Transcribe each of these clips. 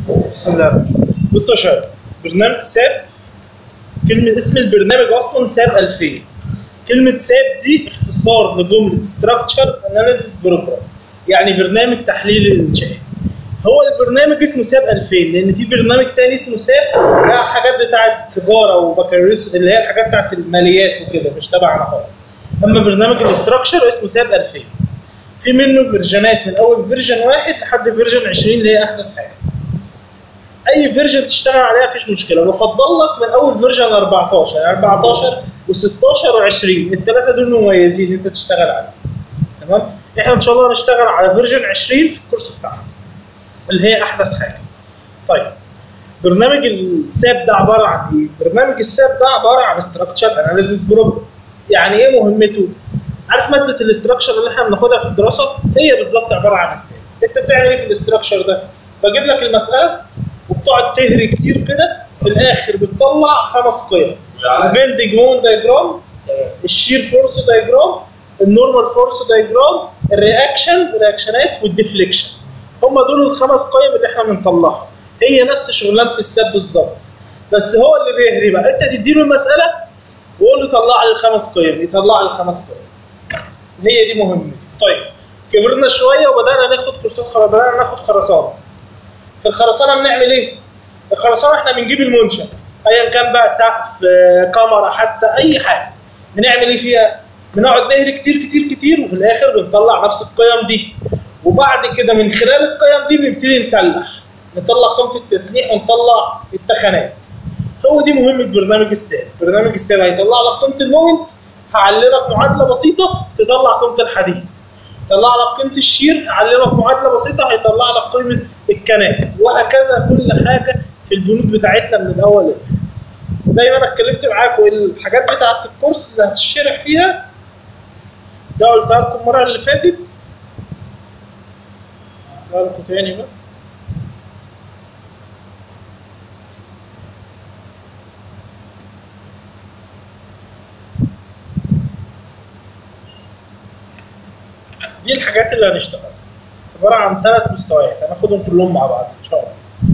بسم الله الرحمن الرحيم. بصوا يا شباب برنامج ساب كلمة اسم البرنامج أصلا ساب 2000 كلمة ساب دي اختصار لجملة ستراكشر اناليسيس بروجرام يعني برنامج تحليل الإنشاءات هو البرنامج اسمه ساب 2000 لأن في برنامج تاني اسمه ساب ده حاجات بتاعة تجارة وبكالوريوس اللي هي الحاجات بتاعة الماليات وكده مش تبعنا خالص أما برنامج الاستراكشر اسمه ساب 2000 في منه فيرجنات من أول فيرجن واحد لحد فيرجن 20 اللي هي أحدث حاجة اي فيرجن تشتغل عليها مفيش مشكله بفضل لك من اول فيرجن 14 يعني 14 و16 و20 الثلاثه دول مميزين انت تشتغل عليهم تمام احنا ان شاء الله هنشتغل على فيرجن 20 في الكورس بتاعنا اللي هي احدث حاجه طيب برنامج الساب ده عباره عن ايه؟ برنامج الساب ده عباره عن استراكشر اناليسيس بروجرام يعني ايه مهمته؟ عارف ماده الاستراكشر اللي احنا بناخدها في الدراسه هي بالظبط عباره عن الساب انت بتعمل ايه في الاستراكشر ده؟ بجيب لك المساله وبتقعد تهري كتير كده في الاخر بتطلع خمس قيم البندنج مون دايجرام الشير فورس دايجرام النورمال فورس دايجرام الرياكشن الرياكشنات والديفليكشن هم دول الخمس قيم اللي احنا بنطلعها هي نفس شغلانه الساب بالظبط بس هو اللي بيهري بقى انت تديله المساله وقول له طلع لي الخمس قيم يطلع لي الخمس قيم هي دي مهمه طيب كبرنا شويه وبدانا ناخد كورسات خر... بدانا ناخد خرسانه في الخرسانه بنعمل ايه؟ الخرسانه احنا بنجيب المنشا ايا كان بقى سقف آه، كاميرا حتى اي حاجه بنعمل ايه فيها؟ بنقعد نهري كتير كتير كتير وفي الاخر بنطلع نفس القيم دي وبعد كده من خلال القيم دي بنبتدي نسلح نطلع قيمه التسليح ونطلع التخانات هو دي مهمه برنامج الساب برنامج الساب هيطلع لك قيمه المومنت هعلمك معادله بسيطه تطلع قيمه الحديد يطلع لك قيمه الشير هعلمك معادله بسيطه هيطلع لك قيمه الكنات وهكذا كل حاجه في البنود بتاعتنا من الاول للاخر زي ما انا اتكلمت معاكم الحاجات بتاعت الكورس اللي هتشرح فيها ده قلتها لكم المره اللي فاتت هقولها لكم تاني بس دي الحاجات اللي هنشتغلها عباره عن ثلاث مستويات هناخدهم كلهم مع بعض ان شاء الله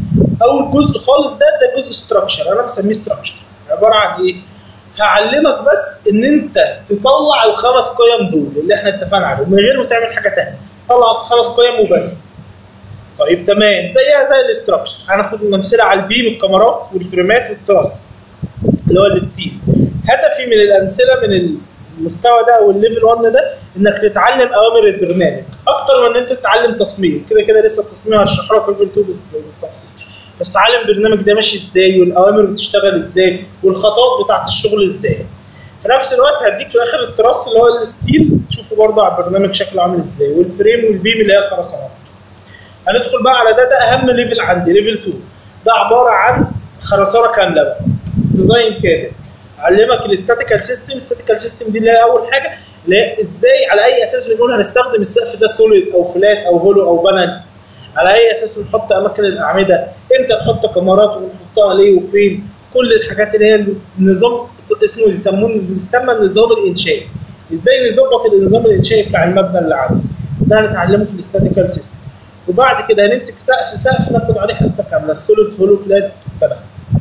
اول جزء خالص ده ده جزء ستراكشر انا مسميه ستراكشر عباره عن ايه هعلمك بس ان انت تطلع الخمس قيم دول اللي احنا اتفقنا عليهم من غير ما تعمل حاجه ثانيه طلع خمس قيم وبس طيب تمام زيها زي الاستراكشر هناخد امثله على البيم الكاميرات والفريمات والتراس اللي هو الستيل هدفي من الامثله من المستوى ده او الليفل 1 ده انك تتعلم اوامر البرنامج اكتر من ان انت تتعلم تصميم كده كده لسه التصميم هشرح لك ليفل 2 بالتفصيل بس تعلم البرنامج ده ماشي ازاي والاوامر بتشتغل ازاي والخطوات بتاعت الشغل ازاي في نفس الوقت هديك في الاخر التراس اللي هو الستيل تشوفه برضه على البرنامج شكله عامل ازاي والفريم والبيم اللي هي الخرسانات هندخل بقى على ده ده اهم ليفل عندي ليفل 2 ده عباره عن خرسانه كامله بقى ديزاين كامل علمك الاستاتيكال سيستم الاستاتيكال سيستم دي اللي هي اول حاجه اللي هي ازاي على اي اساس بنقول هنستخدم السقف ده سوليد او فلات او هولو او بانل على اي اساس بنحط اماكن الاعمده امتى نحط كاميرات ونحطها ليه وفين كل الحاجات اللي هي النظام اسمه يسموه بيسمى النظام الانشائي ازاي نظبط النظام الانشائي بتاع المبنى اللي عندي ده هنتعلمه في الاستاتيكال سيستم وبعد كده هنمسك سقف سقف ناخد عليه حصه كامله السوليد هولو فلات بانل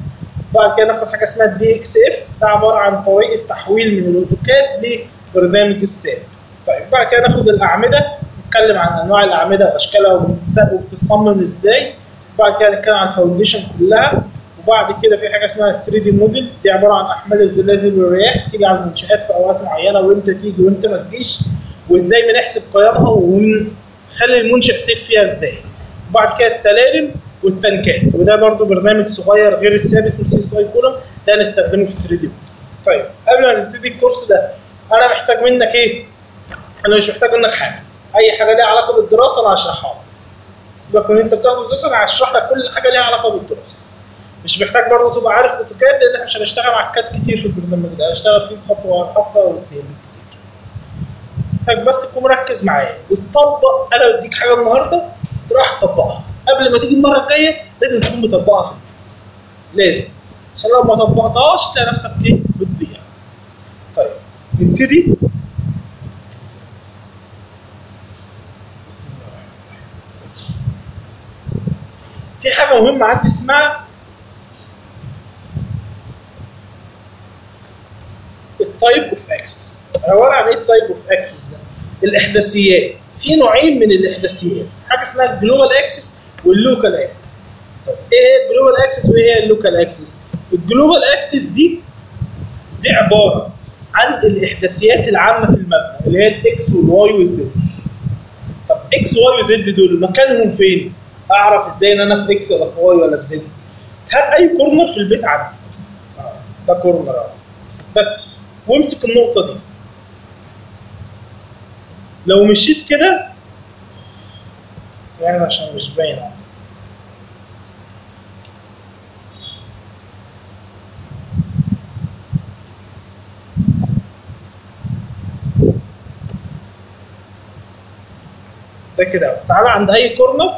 بعد كده ناخد حاجه اسمها الدي اكس اف ده عباره عن طريقه تحويل من الاوتوكاد لبرنامج الساب طيب بعد كده ناخد الاعمده نتكلم عن انواع الاعمده واشكالها وبتتصمم ازاي بعد كده نتكلم عن الفاونديشن كلها وبعد كده في حاجه اسمها 3 دي موديل دي عباره عن احمال الزلازل والرياح تيجي على المنشات في اوقات معينه وامتى تيجي وامتى ما تجيش وازاي بنحسب قيمها ونخلي المنشا سيف فيها ازاي وبعد كده السلالم والتنكات وده برضو برنامج صغير غير الساب اسمه سي اس اي كولوم ده هنستخدمه في 3 دي طيب قبل ما نبتدي الكورس ده انا محتاج منك ايه؟ انا مش محتاج منك حاجه اي حاجه ليها علاقه بالدراسه انا هشرحها لك سيبك من انت بتاخد دراسه انا هشرح لك كل حاجه ليها علاقه بالدراسه مش محتاج برضه تبقى عارف اوتوكاد لان احنا مش هنشتغل على الكاد كتير في البرنامج ده هنشتغل فيه خطوه حصه واثنين محتاج بس تكون مركز معايا وتطبق انا بديك حاجه النهارده تروح تطبقها قبل ما تيجي المره الجايه لازم تكون مطبقها في البيت لازم عشان لو ما طبقتهاش تلاقي نفسك ايه بتضيع طيب نبتدي بسم الله الرحمن الرحيم في حاجه مهمه عندي اسمها التايب اوف اكسس عباره عن ايه التايب اوف اكسس ده؟ الاحداثيات في نوعين من الاحداثيات حاجه اسمها الجلوبال اكسس واللوكال اكسس طيب ايه هي الجلوبال اكسس وايه هي اللوكال اكسس؟ الجلوبال اكسس دي دي عباره عن الاحداثيات العامه في المبنى اللي هي الاكس والواي والزد طب اكس واي وزد دول مكانهم فين؟ اعرف ازاي ان انا في اكس ولا في واي ولا في زد؟ هات اي كورنر في البيت عندك ده كورنر اهو ده وامسك النقطه دي لو مشيت كده ثواني عشان مش باين عندي. ده كده اهو تعالى عند اي كورنر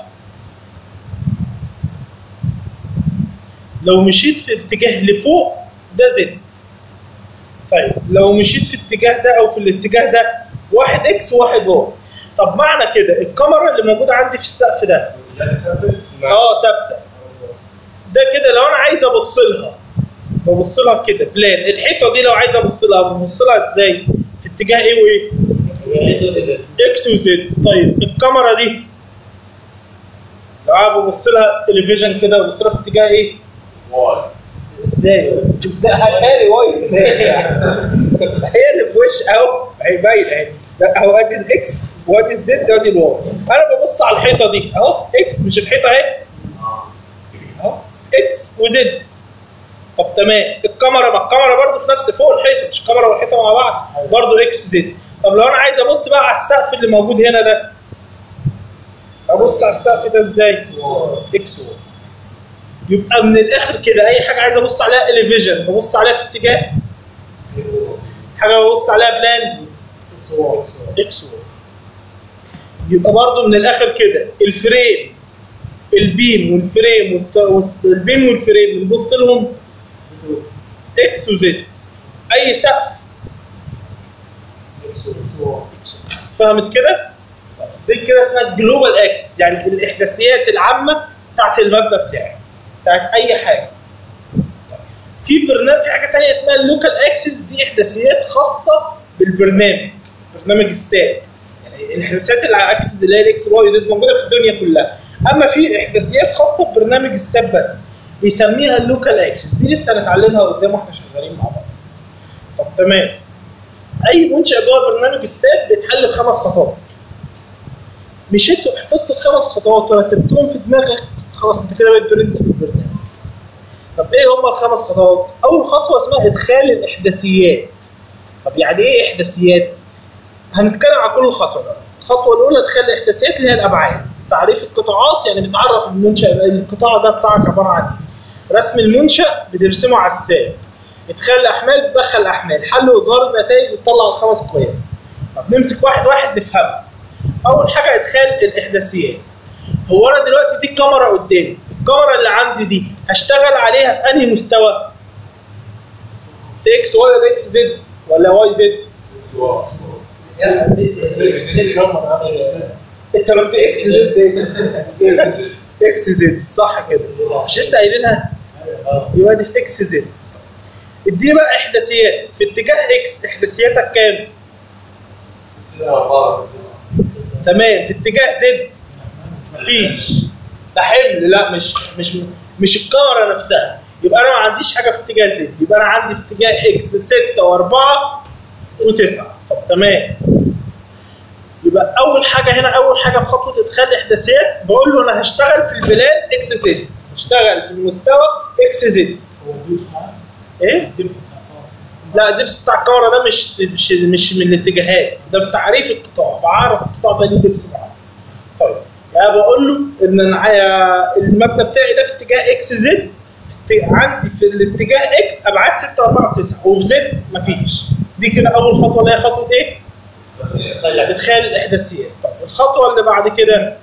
لو مشيت في اتجاه لفوق ده زد طيب لو مشيت في الاتجاه ده او في الاتجاه ده واحد اكس وواحد واي طب معنى كده الكاميرا اللي موجوده عندي في السقف ده يعني ثابت؟ اه ثابته ده كده لو انا عايز ابص لها ببص لها كده بلان الحيطه دي لو عايز ابص لها ببص لها ازاي؟ في اتجاه ايه وايه؟ اكس وزد طيب الكاميرا دي لو عايز ببص لها تلفزيون كده ببص لها في اتجاه ايه؟ واي ازاي؟ ازاي هتقالي واي ازاي؟ هي اللي في وش اهو هي باينه اهي لا اهو ادي الاكس وادي الزد وادي الواي انا ببص على الحيطه دي اهو اكس مش الحيطه اهي اهو اكس وزد طب تمام الكاميرا ما الكاميرا برضو في نفس فوق الحيطه مش الكاميرا والحيطه مع بعض برضو اكس زد طب لو انا عايز ابص بقى على السقف اللي موجود هنا ده ابص على السقف ده ازاي؟ اكس واي يبقى من الاخر كده اي حاجه عايز ابص عليها اليفيجن ببص عليها في اتجاه حاجه ببص عليها بلان اكس واي يبقى برضو من الاخر كده الفريم البيم والفريم والت... والت- البيم والفريم بنبص لهم اكس وزد اي سقف فهمت كده؟ دي كده اسمها الجلوبال اكسس يعني الاحداثيات العامه بتاعت المبنى بتاعي بتاعت اي حاجه في برنامج في حاجه تانية اسمها اللوكال اكسس دي احداثيات خاصه بالبرنامج برنامج الساب يعني الاحداثيات اللي على اكسس اللي هي الاكس واي زد موجوده في الدنيا كلها اما في احداثيات خاصه ببرنامج الساب بس بيسميها اللوكال اكسس دي لسه هنتعلمها قدام واحنا شغالين مع بعض طب تمام اي منشأ جوه برنامج الساب بيتحل بخمس خطوات مشيت وحفظت الخمس خطوات ورتبتهم في دماغك خلاص انت كده بقيت برنس في البرنامج طب ايه هم الخمس خطوات؟ اول خطوه اسمها ادخال الاحداثيات طب يعني ايه احداثيات؟ هنتكلم عن كل خطوه بقى الخطوه الاولى ادخال الاحداثيات اللي هي الابعاد تعريف القطاعات يعني بتعرف المنشا القطاع ده بتاعك عباره عن ايه رسم المنشا بترسمه على الساب ادخال الاحمال بتدخل الاحمال حل واظهار النتائج بتطلع الخمس قيم طب نمسك واحد واحد نفهمه اول حاجه ادخال الاحداثيات هو انا دلوقتي دي الكاميرا قدامي الكاميرا اللي عندي دي هشتغل عليها في انهي مستوى في اكس واي ولا اكس زد ولا واي زد انت قلت اكس زد اكس زد صح كده مش لسه قايلينها يبقى دي في اكس زد اديني بقى احداثيات في اتجاه اكس احداثياتك كام تمام في اتجاه زد مفيش ده حمل لا مش مش مش الكاميرا نفسها يبقى انا ما عنديش حاجه في اتجاه زد يبقى انا عندي في اتجاه اكس 6 و4 و9 طب تمام يبقى اول حاجه هنا اول حاجه في خطوه ادخال احداثيات بقول له انا هشتغل في البلاد اكس زد هشتغل في المستوى اكس زد ايه لا الدبس بتاع الكاميرا ده مش مش مش من الاتجاهات ده في تعريف القطاع بعرف القطاع ده ليه دبس معين طيب يعني بقول له ان انا عايا- المبنى بتاعي ده في اتجاه اكس زد في ات- عندي في الاتجاه اكس ابعاد 6 4 9 وفي زد مفيش دي كده اول خطوه اللي هي خطوه ايه؟ ادخال الاحداثيات طب الخطوه اللي بعد كده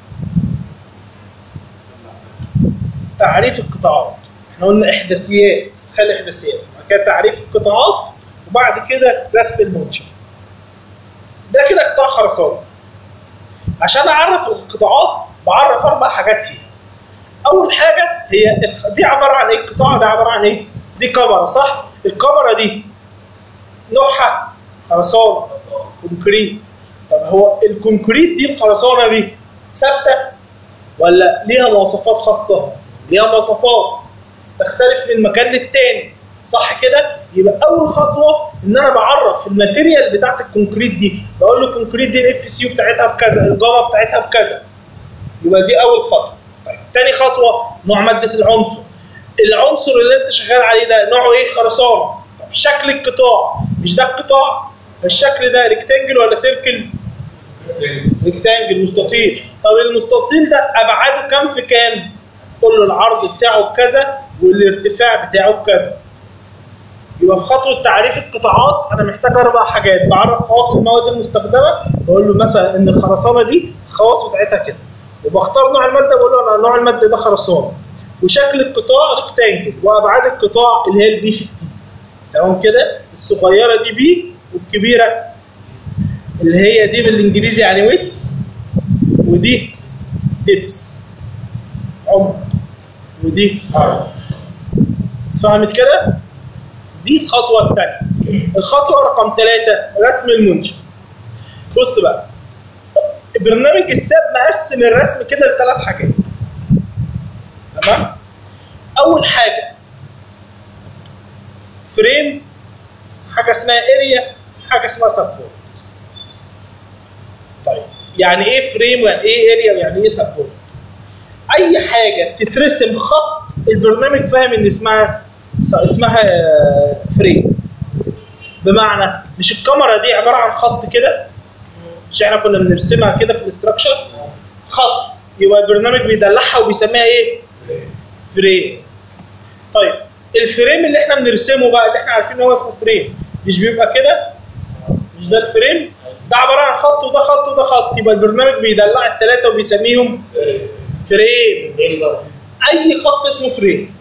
تعريف القطاعات احنا قلنا احداثيات ادخال الاحداثيات بعد كده تعريف القطاعات وبعد كده رسم المنشأ ده كده قطاع خرساني عشان اعرف القطاعات بعرف اربع حاجات فيها اول حاجه هي الخ- دي عباره عن ايه القطاع ده عباره عن ايه دي كاميرا صح الكاميرا دي نوعها خرسانه كونكريت طب هو الكونكريت دي الخرسانه دي ثابته ولا ليها مواصفات خاصه ليها مواصفات تختلف من مكان للتاني صح كده يبقى اول خطوه ان انا بعرف الماتيريال بتاعت الكونكريت دي بقول له الكونكريت دي الاف سي يو بتاعتها بكذا الجاما بتاعتها بكذا يبقى دي اول خطوه طيب تاني خطوه نوع ماده العنصر العنصر اللي انت شغال عليه ده نوعه ايه خرسانه طب شكل القطاع مش ده القطاع الشكل ده ريكتانجل ولا سيركل ريكتانجل مستطيل طب المستطيل ده ابعاده كام في كام تقول له العرض بتاعه بكذا والارتفاع بتاعه بكذا يبقى في خطوه تعريف القطاعات انا محتاج اربع حاجات بعرف خواص المواد المستخدمه بقول له مثلا ان الخرسانه دي الخواص بتاعتها كده وبختار نوع الماده بقول له انا نوع الماده ده خرسانه وشكل القطاع ريكتانجل وابعاد القطاع اللي هي البي في التي تمام كده الصغيره دي بي والكبيره اللي هي دي بالانجليزي يعني ويتس ودي تيبس عمق ودي عرض فهمت كده؟ دي الخطوة الثانية الخطوة رقم ثلاثة رسم المنشأ بص بقى برنامج الساب مقسم الرسم كده لثلاث حاجات تمام؟ أول حاجة فريم حاجة اسمها اريا حاجة اسمها سبورت طيب يعني ايه فريم ويعني ايه اريا ويعني ايه سبورت اي حاجه تترسم خط البرنامج فاهم ان اسمها اسمها فريم بمعنى مش الكاميرا دي عباره عن خط كده مش احنا كنا بنرسمها كده في الاستراكشر خط يبقى البرنامج بيدلعها وبيسميها ايه فريم طيب الفريم اللي احنا بنرسمه بقى اللي احنا عارفين ان هو اسمه فريم مش بيبقى كده مش ده الفريم ده عباره عن خط وده خط وده خط يبقى البرنامج بيدلع الثلاثه وبيسميهم فريم اي خط اسمه فريم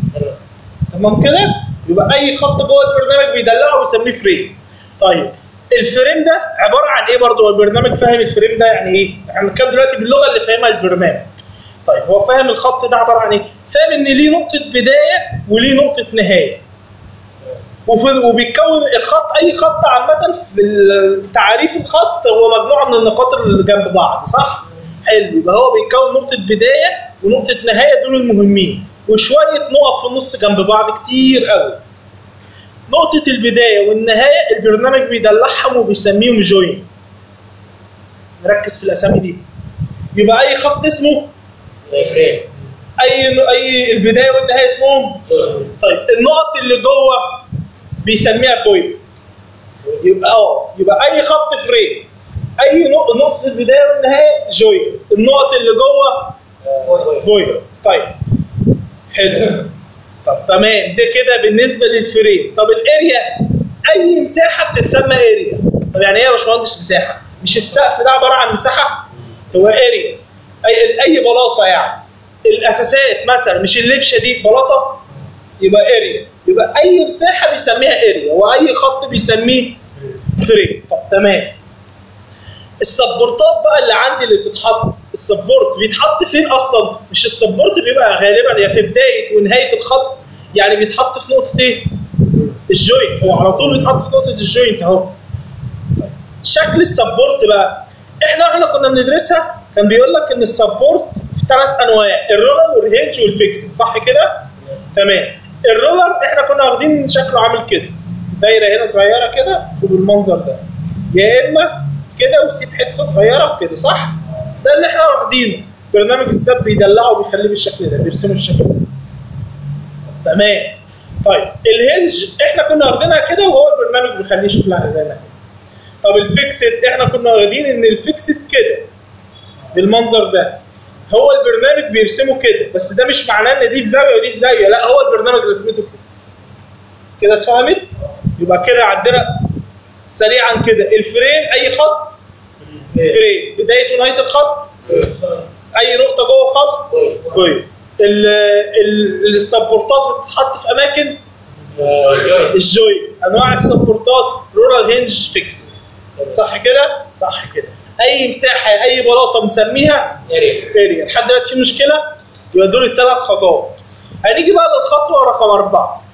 تمام كده يبقى اي خط جوه البرنامج بيدلعه ويسميه فريم طيب الفريم ده عباره عن ايه برضه هو البرنامج فاهم الفريم ده يعني ايه احنا بنتكلم دلوقتي باللغه اللي فاهمها البرنامج طيب هو فاهم الخط ده عباره عن ايه فاهم ان ليه نقطه بدايه وليه نقطه نهايه وفي وبيتكون الخط اي خط عامه في تعريف الخط هو مجموعه من النقاط اللي جنب بعض صح حلو يبقى هو بيتكون نقطه بدايه ونقطه نهايه دول المهمين وشويه نقط في النص جنب بعض كتير قوي نقطه البدايه والنهايه البرنامج بيدلعهم وبيسميهم جوين نركز في الاسامي دي يبقى اي خط اسمه اي اي البدايه والنهايه اسمهم طيب النقط اللي جوه بيسميها بوينت يبقى اه يبقى اي خط فريم اي نقطه نقطه البدايه والنهايه جوينت النقط اللي جوه بوينت طيب حلو طب تمام ده كده بالنسبه للفريم طب الاريا اي مساحه بتتسمى اريا طب يعني ايه يا باشمهندس مساحه مش السقف ده عباره عن مساحه هو اريا اي اي بلاطه يعني الاساسات مثلا مش اللبشه دي بلاطه يبقى اريا يبقى اي مساحه بيسميها اريا واي خط بيسميه فريم طب تمام السبورتات بقى اللي عندي اللي بتتحط السبورت بيتحط فين اصلا مش السبورت بيبقى غالبا يا في بدايه ونهايه الخط يعني بيتحط في نقطه ايه الجوينت هو على طول بيتحط في نقطه الجوينت اهو طيب. شكل السبورت بقى احنا احنا كنا بندرسها كان بيقول لك ان السبورت في ثلاث انواع الرولر والهينج والفيكسد صح كده تمام الرولر احنا كنا واخدين شكله عامل كده دايره هنا صغيره كده وبالمنظر ده يا اما كده وسيب حته صغيره وكده صح ده اللي احنا واخدينه برنامج السب بيدلعه وبيخليه بالشكل ده بيرسمه الشكل ده تمام طيب الهنج احنا كنا واخدينها كده وهو البرنامج بيخليه شكلها زي ما هي طب الفيكسد احنا كنا واخدين ان الفيكسد كده بالمنظر ده هو البرنامج بيرسمه كده بس ده مش معناه ان دي في زاويه ودي في زاويه لا هو البرنامج رسمته كده كده اتفهمت يبقى كده عندنا سريعا كده الفريم اي خط فريم بدايه ونهايه الخط اي نقطه جوه الخط طيب السبورتات بتتحط في اماكن الجوي انواع السبورتات رورال هنج فيكسز صح كده صح كده اي مساحه اي بلاطه بنسميها اريا لحد دلوقتي في مشكله يبقى دول الثلاث خطوات هنيجي بقى للخطوه رقم اربعه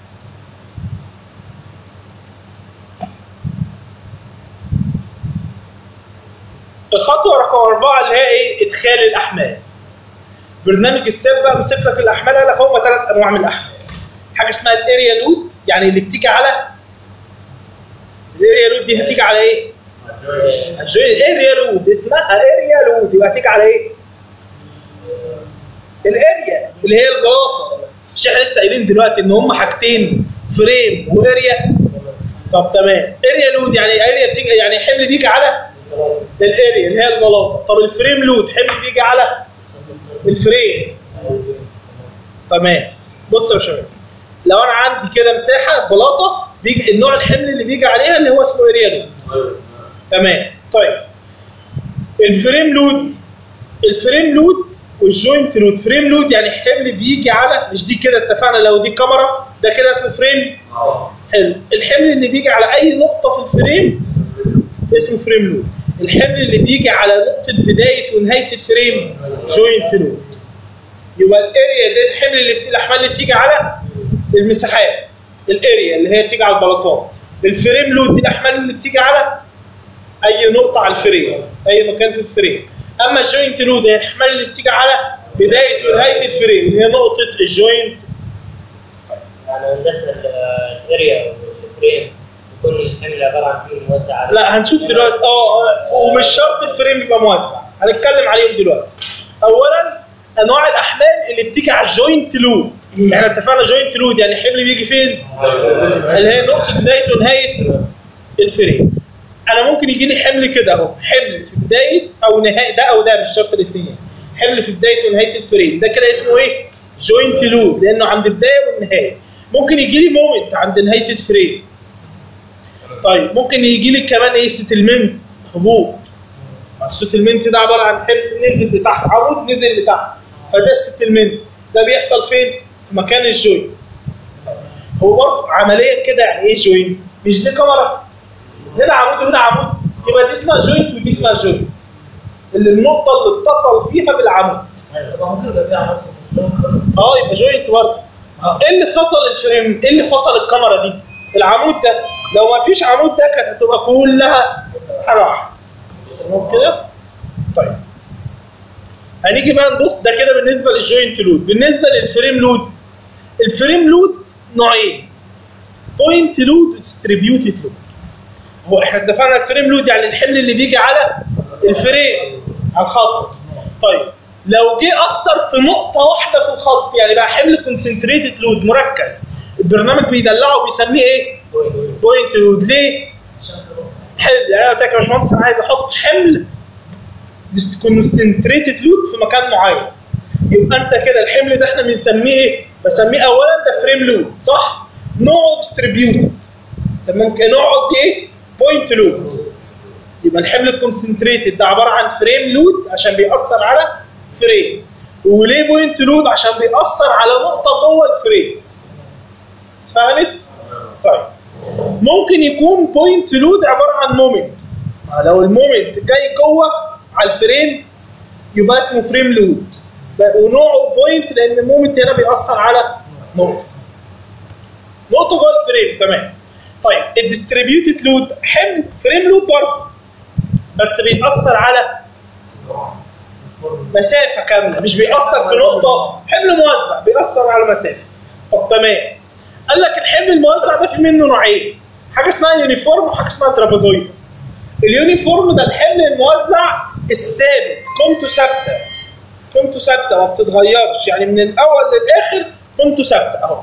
الخطوه رقم اربعه اللي هي ايه؟ ادخال الاحمال. برنامج السير بقى مسك لك الاحمال قال لك هم ثلاث انواع من الاحمال. حاجه اسمها الاريا لود يعني اللي بتيجي على الاريا لود دي هتيجي على ايه؟ الاريا لود اسمها اريا لود يبقى هتيجي على ايه؟ الاريا اللي هي البلاطه مش احنا لسه قايلين دلوقتي ان هم حاجتين فريم واريا طب تمام اريا لود يعني اريا بتيجي يعني حمل بيجي على الاريا اللي هي البلاطه طب الفريم لود حمل بيجي على الفريم تمام بصوا يا شباب لو انا عندي كده مساحه بلاطه بيجي النوع الحمل اللي بيجي عليها اللي هو اسمه اريا لود تمام طيب الفريم لود الفريم لود والجوينت لود فريم لود يعني حمل بيجي على مش دي كده اتفقنا لو دي كاميرا ده كده اسمه فريم حلو الحمل اللي بيجي على اي نقطه في الفريم اسمه فريم لود الحمل اللي بيجي على نقطه بدايه ونهايه الفريم جوينت لود يبقى الاريا ده الحمل اللي بت... الاحمال اللي بتيجي على المساحات الاريا اللي هي بتيجي على البلاطات الفريم لود دي الاحمال اللي بتيجي على اي نقطه على الفريم اي مكان في الفريم اما الجوينت لود هي الاحمال اللي بتيجي على بدايه ونهايه الفريم اللي هي نقطه الجوينت يعني هندسه الاريا والفريم يكون الحمل عباره عن حمل موزع على لا هنشوف دلوقتي اه آه، ومش شرط الفريم يبقى موزع هنتكلم عليهم دلوقتي اولا انواع الاحمال اللي بتيجي على الجوينت لود احنا اتفقنا جوينت لود يعني الحمل بيجي فين اللي هي نقطه بدايه ونهايه الفريم انا ممكن يجي لي حمل كده اهو حمل في بدايه او نهايه ده او ده مش شرط الاثنين حمل في بدايه ونهايه الفريم ده كده اسمه ايه جوينت لود لانه عند البدايه والنهايه ممكن يجي لي مومنت عند نهايه الفريم طيب ممكن يجي لي كمان ايه ستلمنت هبوط الستلمنت ده عباره عن حمل نزل لتحت عمود نزل لتحت فده الستلمنت ده بيحصل فين؟ في مكان الجوينت هو برضه عمليا كده يعني ايه جوينت؟ مش دي كاميرا هنا عمود وهنا عمود يبقى دي اسمها جوينت ودي اسمها جوينت اللي النقطه اللي اتصل فيها بالعمود يبقى ممكن يبقى فيها عناصر في الشغل اه يبقى جوينت برضه ايه اللي فصل الفريم؟ ايه اللي فصل الكاميرا دي؟ العمود ده لو ما فيش عمود ده كانت هتبقى كلها حاجه واحده تمام كده؟ طيب هنيجي بقى نبص ده كده بالنسبه للجوينت لود بالنسبه للفريم لود الفريم لود نوعين بوينت لود وديستريبيوتد لود هو احنا اتفقنا الفريم لود يعني الحمل اللي بيجي على الفريم على الخط طيب لو جه اثر في نقطه واحده في الخط يعني بقى حمل كونسنتريتد لود مركز البرنامج بيدلعه وبيسميه ايه؟ بوينت لود ليه؟ حلو يعني انا قلت لك يا باشمهندس انا عايز احط حمل كونسنتريتد لود في مكان معين يبقى انت كده الحمل ده احنا بنسميه ايه؟ بسميه اولا ده فريم لود صح؟ نوعه ديستريبيوتد تمام كده نوعه قصدي ايه؟ بوينت لود يبقى الحمل الكونسنتريتد ده عباره عن فريم لود عشان بيأثر على فريم وليه بوينت لود عشان بيأثر على نقطه جوه الفريم فهمت؟ طيب ممكن يكون بوينت لود عباره عن مومنت لو المومنت جاي جوه على الفريم يبقى اسمه فريم لود ونوعه بوينت لان المومنت هنا بيأثر على نقطه نقطه جوه الفريم تمام طيب الديستريبيوتد لود حمل فريم لود برضه بس بيأثر على مسافه كامله مش بيأثر في نقطه حمل موزع بيأثر على مسافه طب تمام قال لك الحمل الموزع ده في منه نوعين حاجه اسمها يونيفورم وحاجه اسمها ترابيزويد اليونيفورم ده الحمل الموزع الثابت قيمته ثابته قيمته ثابته ما بتتغيرش يعني من الاول للاخر قيمته ثابته اهو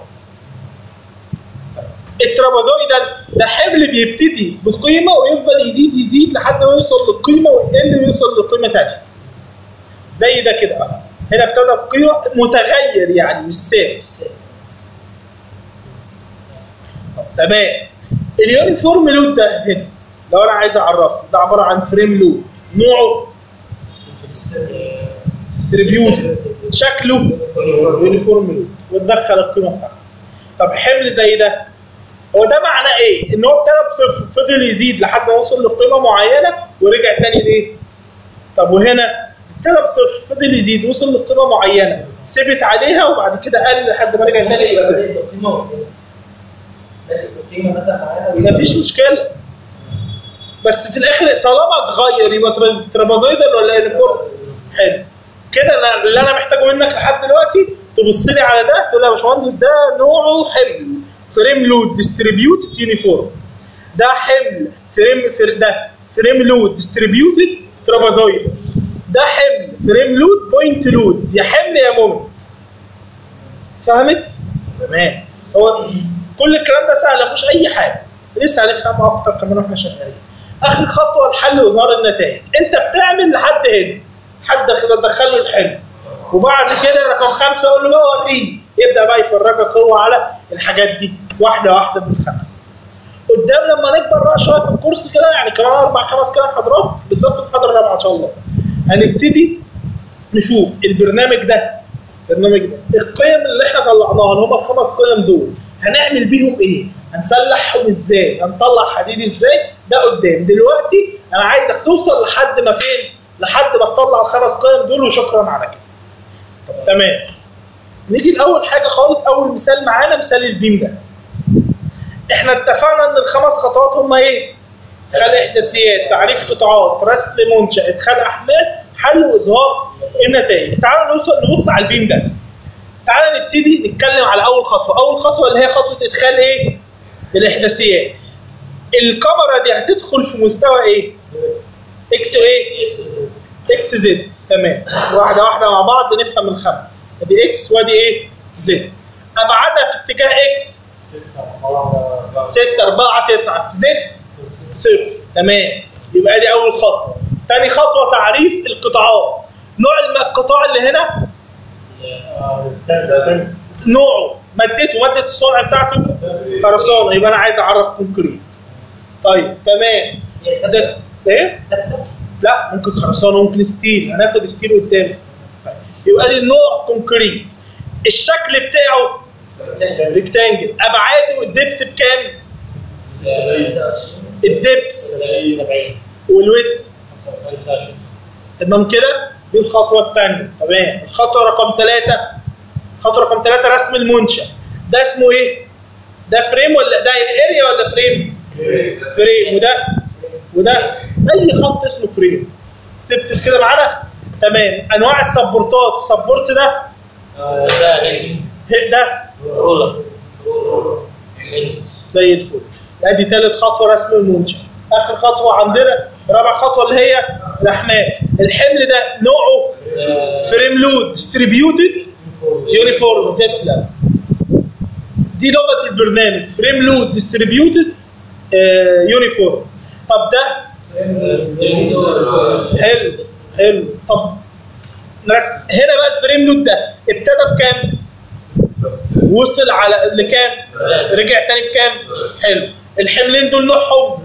الترابيزويد ده حمل بيبتدي بقيمه ويفضل يزيد يزيد لحد ما يوصل للقيمه ويقل ويوصل لقيمه ثانيه زي ده كده اهو هنا ابتدى بقيمه متغير يعني مش ثابت طب تمام اليونيفورم لود ده هنا لو انا عايز اعرفه ده عباره عن فريم لود نوعه ديستريبيوتد شكله يونيفورم لود وتدخل القيمه بتاعته طب حمل زي ده هو ده معناه ايه؟ ان هو ابتدى بصفر فضل يزيد لحد ما وصل لقيمه معينه ورجع تاني لايه؟ طب وهنا ابتدى بصفر فضل يزيد وصل لقيمه معينه ثبت عليها وبعد كده قل لحد ما بس رجع الناتج تاني يبقى للصفر. ناتج قيمه وقيمه ناتج قيمه مثلا معينه مفيش مشكله بس في الاخر طالما اتغير يبقى ترا- ترابازويدال ولا يونيفورم حلو كده انا اللي انا محتاجه منك لحد دلوقتي تبص لي على ده تقول لي يا باشمهندس ده نوعه حمل فريم لود ديستريبيوتد يونيفورم ده حمل فريم فر ده فريم لود ديستريبيوتد ترابازويدال ده حمل فريم لود بوينت لود يا حمل يا مومنت فهمت؟ تمام هو كل الكلام ده سهل ما فيهوش اي حاجه لسه هنفهم اكتر كمان واحنا شغالين اخر خطوه الحل واظهار النتائج انت بتعمل لحد هنا حد دخل له الحلم وبعد كده رقم خمسه اقول له بقى وريني يبدا بقى يفرجك هو على الحاجات دي واحده واحده بالخمسه قدام لما نكبر بقى شويه في الكورس كده يعني كمان اربع خمس كده محاضرات بالظبط المحاضره الرابعه ان شاء الله هنبتدي نشوف البرنامج ده البرنامج ده القيم اللي احنا طلعناها اللي هم الخمس قيم دول هنعمل بيهم ايه؟ هنسلحهم ازاي؟ هنطلع حديد ازاي؟ ده قدام دلوقتي انا عايزك توصل لحد ما فين؟ لحد ما تطلع الخمس قيم دول وشكرا على كده. طب تمام. نيجي لاول حاجه خالص اول مثال معانا مثال البيم ده. احنا اتفقنا ان الخمس خطوات هم ايه؟ خلق احداثيات، تعريف قطاعات، رسم منشأ، ادخال احمال، حل واظهار النتائج. تعالوا نوصل نبص على البيم ده. تعالى نبتدي نتكلم على اول خطوه، اول خطوه اللي هي خطوه ادخال ايه؟ الاحداثيات. الكاميرا دي هتدخل في مستوى ايه؟ اكس وايه؟ اكس زد تمام واحده واحده مع بعض نفهم الخمسه ادي اكس وادي ايه؟ زد ابعادها في اتجاه اكس 6 4 9 في زد صفر تمام يبقى دي اول خطوه تاني خطوه تعريف القطاعات نوع الم- القطاع اللي هنا نوعه مادته ماده الصنع بتاعته خرسانه يبقى انا عايز اعرف كونكريت طيب تمام ده ايه ثابته لا ممكن خرسانه ممكن ستيل هناخد ستيل قدام طيب. يبقى دي النوع كونكريت الشكل بتاعه ريكتانجل ابعاده الدبس بكام الدبس 70 والويدث تمام كده دي الخطوه الثانيه تمام الخطوه رقم ثلاثة خطوه رقم ثلاثة رسم المنشا ده اسمه ايه ده فريم ولا ده اريا ولا فريم فريم وده وده اي خط اسمه فريم ثبتت كده معانا تمام انواع السبورتات السبورت ده ده هندي ه- ده رولر هندي زي الفل ادي ثالث خطوه رسم المنشا اخر خطوه عندنا رابع خطوه اللي هي الاحمال الحمل ده نوعه فريم لود ديستريبيوتد يونيفورم تسلا دي لغه البرنامج فريم لود ديستريبيوتد يونيفورم طب ده حلو حلو طب نرك- هنا بقى الفريم لود ده ابتدى بكام؟ وصل على لكام؟ رجع تاني بكام؟ حلو الحملين دول نوعهم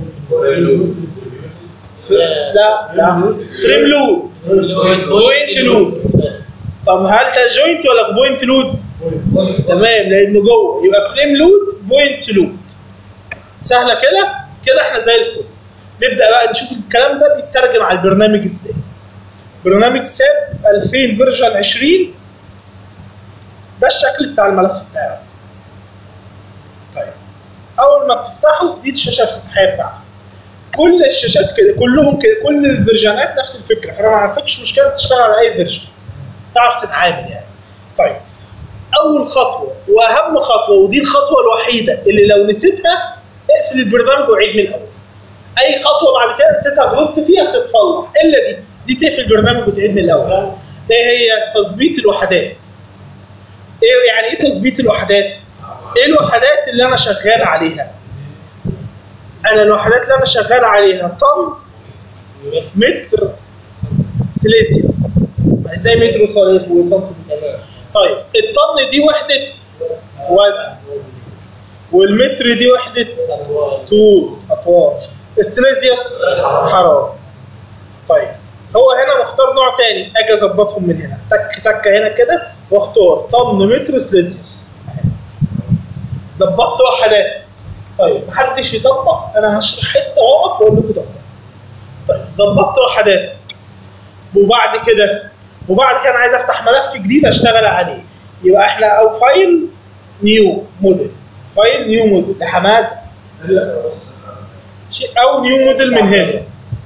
ف... لا لا فريم لود بوينت لود. بس طب هل ده جوينت ولا بوينت لود؟ تمام لانه جوه يبقى فريم لود بوينت لود سهله كده كده احنا زي الفل نبدا بقى نشوف الكلام ده بيترجم على البرنامج ازاي برنامج ساب 2000 فيرجن 20 ده الشكل بتاع الملف بتاعه طيب اول ما بتفتحه دي الشاشه السطحيه بتاعته كل الشاشات كده كلهم كده كل الفيرجنات نفس الفكره فانا ما عندكش مشكله تشتغل على اي فيرجن تعرف تتعامل يعني طيب اول خطوه واهم خطوه ودي الخطوه الوحيده اللي لو نسيتها اقفل البرنامج وعيد من الاول اي خطوه بعد كده نسيتها غلطت فيها بتتصلح الا دي دي تقفل البرنامج وتعيد من الاول ايه هي تظبيط الوحدات ايه يعني ايه تظبيط الوحدات ايه الوحدات اللي انا شغال عليها انا الوحدات اللي انا شغال عليها طن متر سيليزيوس ازاي متر وسنتيمتر تمام طيب الطن دي وحده وزن والمتر دي وحده طول اطوال السيليزيوس حراره طيب هو هنا مختار نوع تاني اجي اظبطهم من هنا تك تك هنا كده واختار طن متر سيليزيوس أهي. ظبطت وحدات طيب محدش يطبق انا هشرح حته واقف واقول لكم طبق طيب ظبطت وحداتك وبعد كده وبعد كده انا عايز افتح ملف جديد اشتغل عليه يبقى احنا او فايل نيو موديل فايل نيو موديل لحماد لا بص بس شيء او نيو موديل من هنا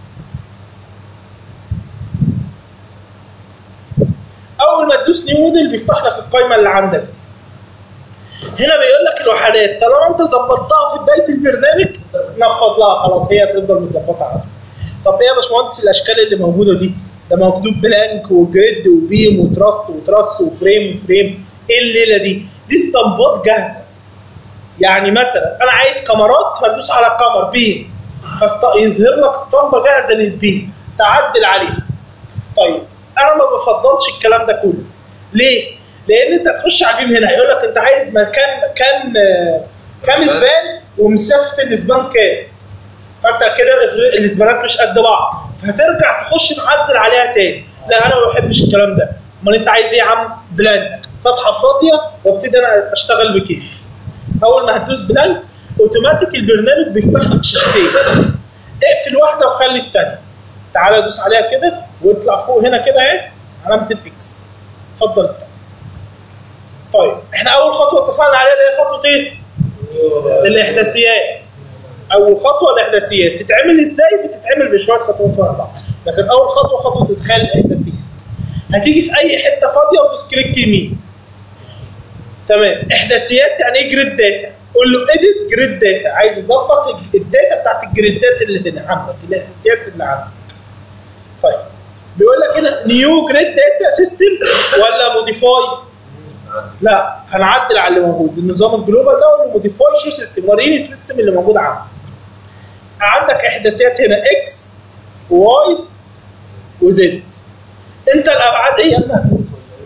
اول ما تدوس نيو موديل بيفتح لك القائمه اللي عندك دي. هنا بيقول لك الوحدات طالما انت ظبطتها في بدايه البرنامج نفض لها خلاص هي تفضل متظبطه على طول طب ايه يا باشمهندس الاشكال اللي موجوده دي ده مكتوب بلانك وجريد وبيم وترس وترس وفريم وفريم ايه الليله دي دي اسطمبات جاهزه يعني مثلا انا عايز كاميرات فادوس على الكامير بيم فيظهر لك اسطمبه جاهزه للبيم تعدل عليها طيب انا ما بفضلش الكلام ده كله ليه؟ لان انت تخش على البيم هنا هيقول لك انت عايز مكان كام آه، كام مسافة. اسبان ومسافه الاسبان كام فانت كده الإفر- الاسبانات مش قد بعض فهترجع تخش تعدل عليها تاني لا انا ما بحبش الكلام ده امال انت عايز ايه يا عم بلانك صفحه فاضيه وابتدي انا اشتغل بكيفي اول ما هتدوس بلانك اوتوماتيك البرنامج بيفتح لك شاشتين اقفل واحده وخلي الثانيه تعالى دوس عليها كده واطلع فوق هنا كده اهي علامه الاكس اتفضل التاني طيب احنا اول خطوه اتفقنا عليها اللي هي خطوه ايه؟ الاحداثيات اول خطوه الاحداثيات تتعمل ازاي بتتعمل بشويه خطوات ورا بعض لكن اول خطوه خطوه ادخال الاحداثيات هتيجي في اي حته فاضيه وتدوس كليك يمين تمام احداثيات يعني ايه جريد داتا قول له اديت جريد داتا عايز يظبط الداتا بتاعت الجريدات اللي هنا عندك الاحداثيات اللي عندك طيب بيقول لك هنا نيو جريد داتا سيستم ولا موديفاي لا هنعدل على اللي موجود النظام الجلوبال ده واللي موديفاي شو سيستم وريني السيستم اللي موجود عندك عندك احداثيات هنا اكس واي وزد انت الابعاد ايه يا ابني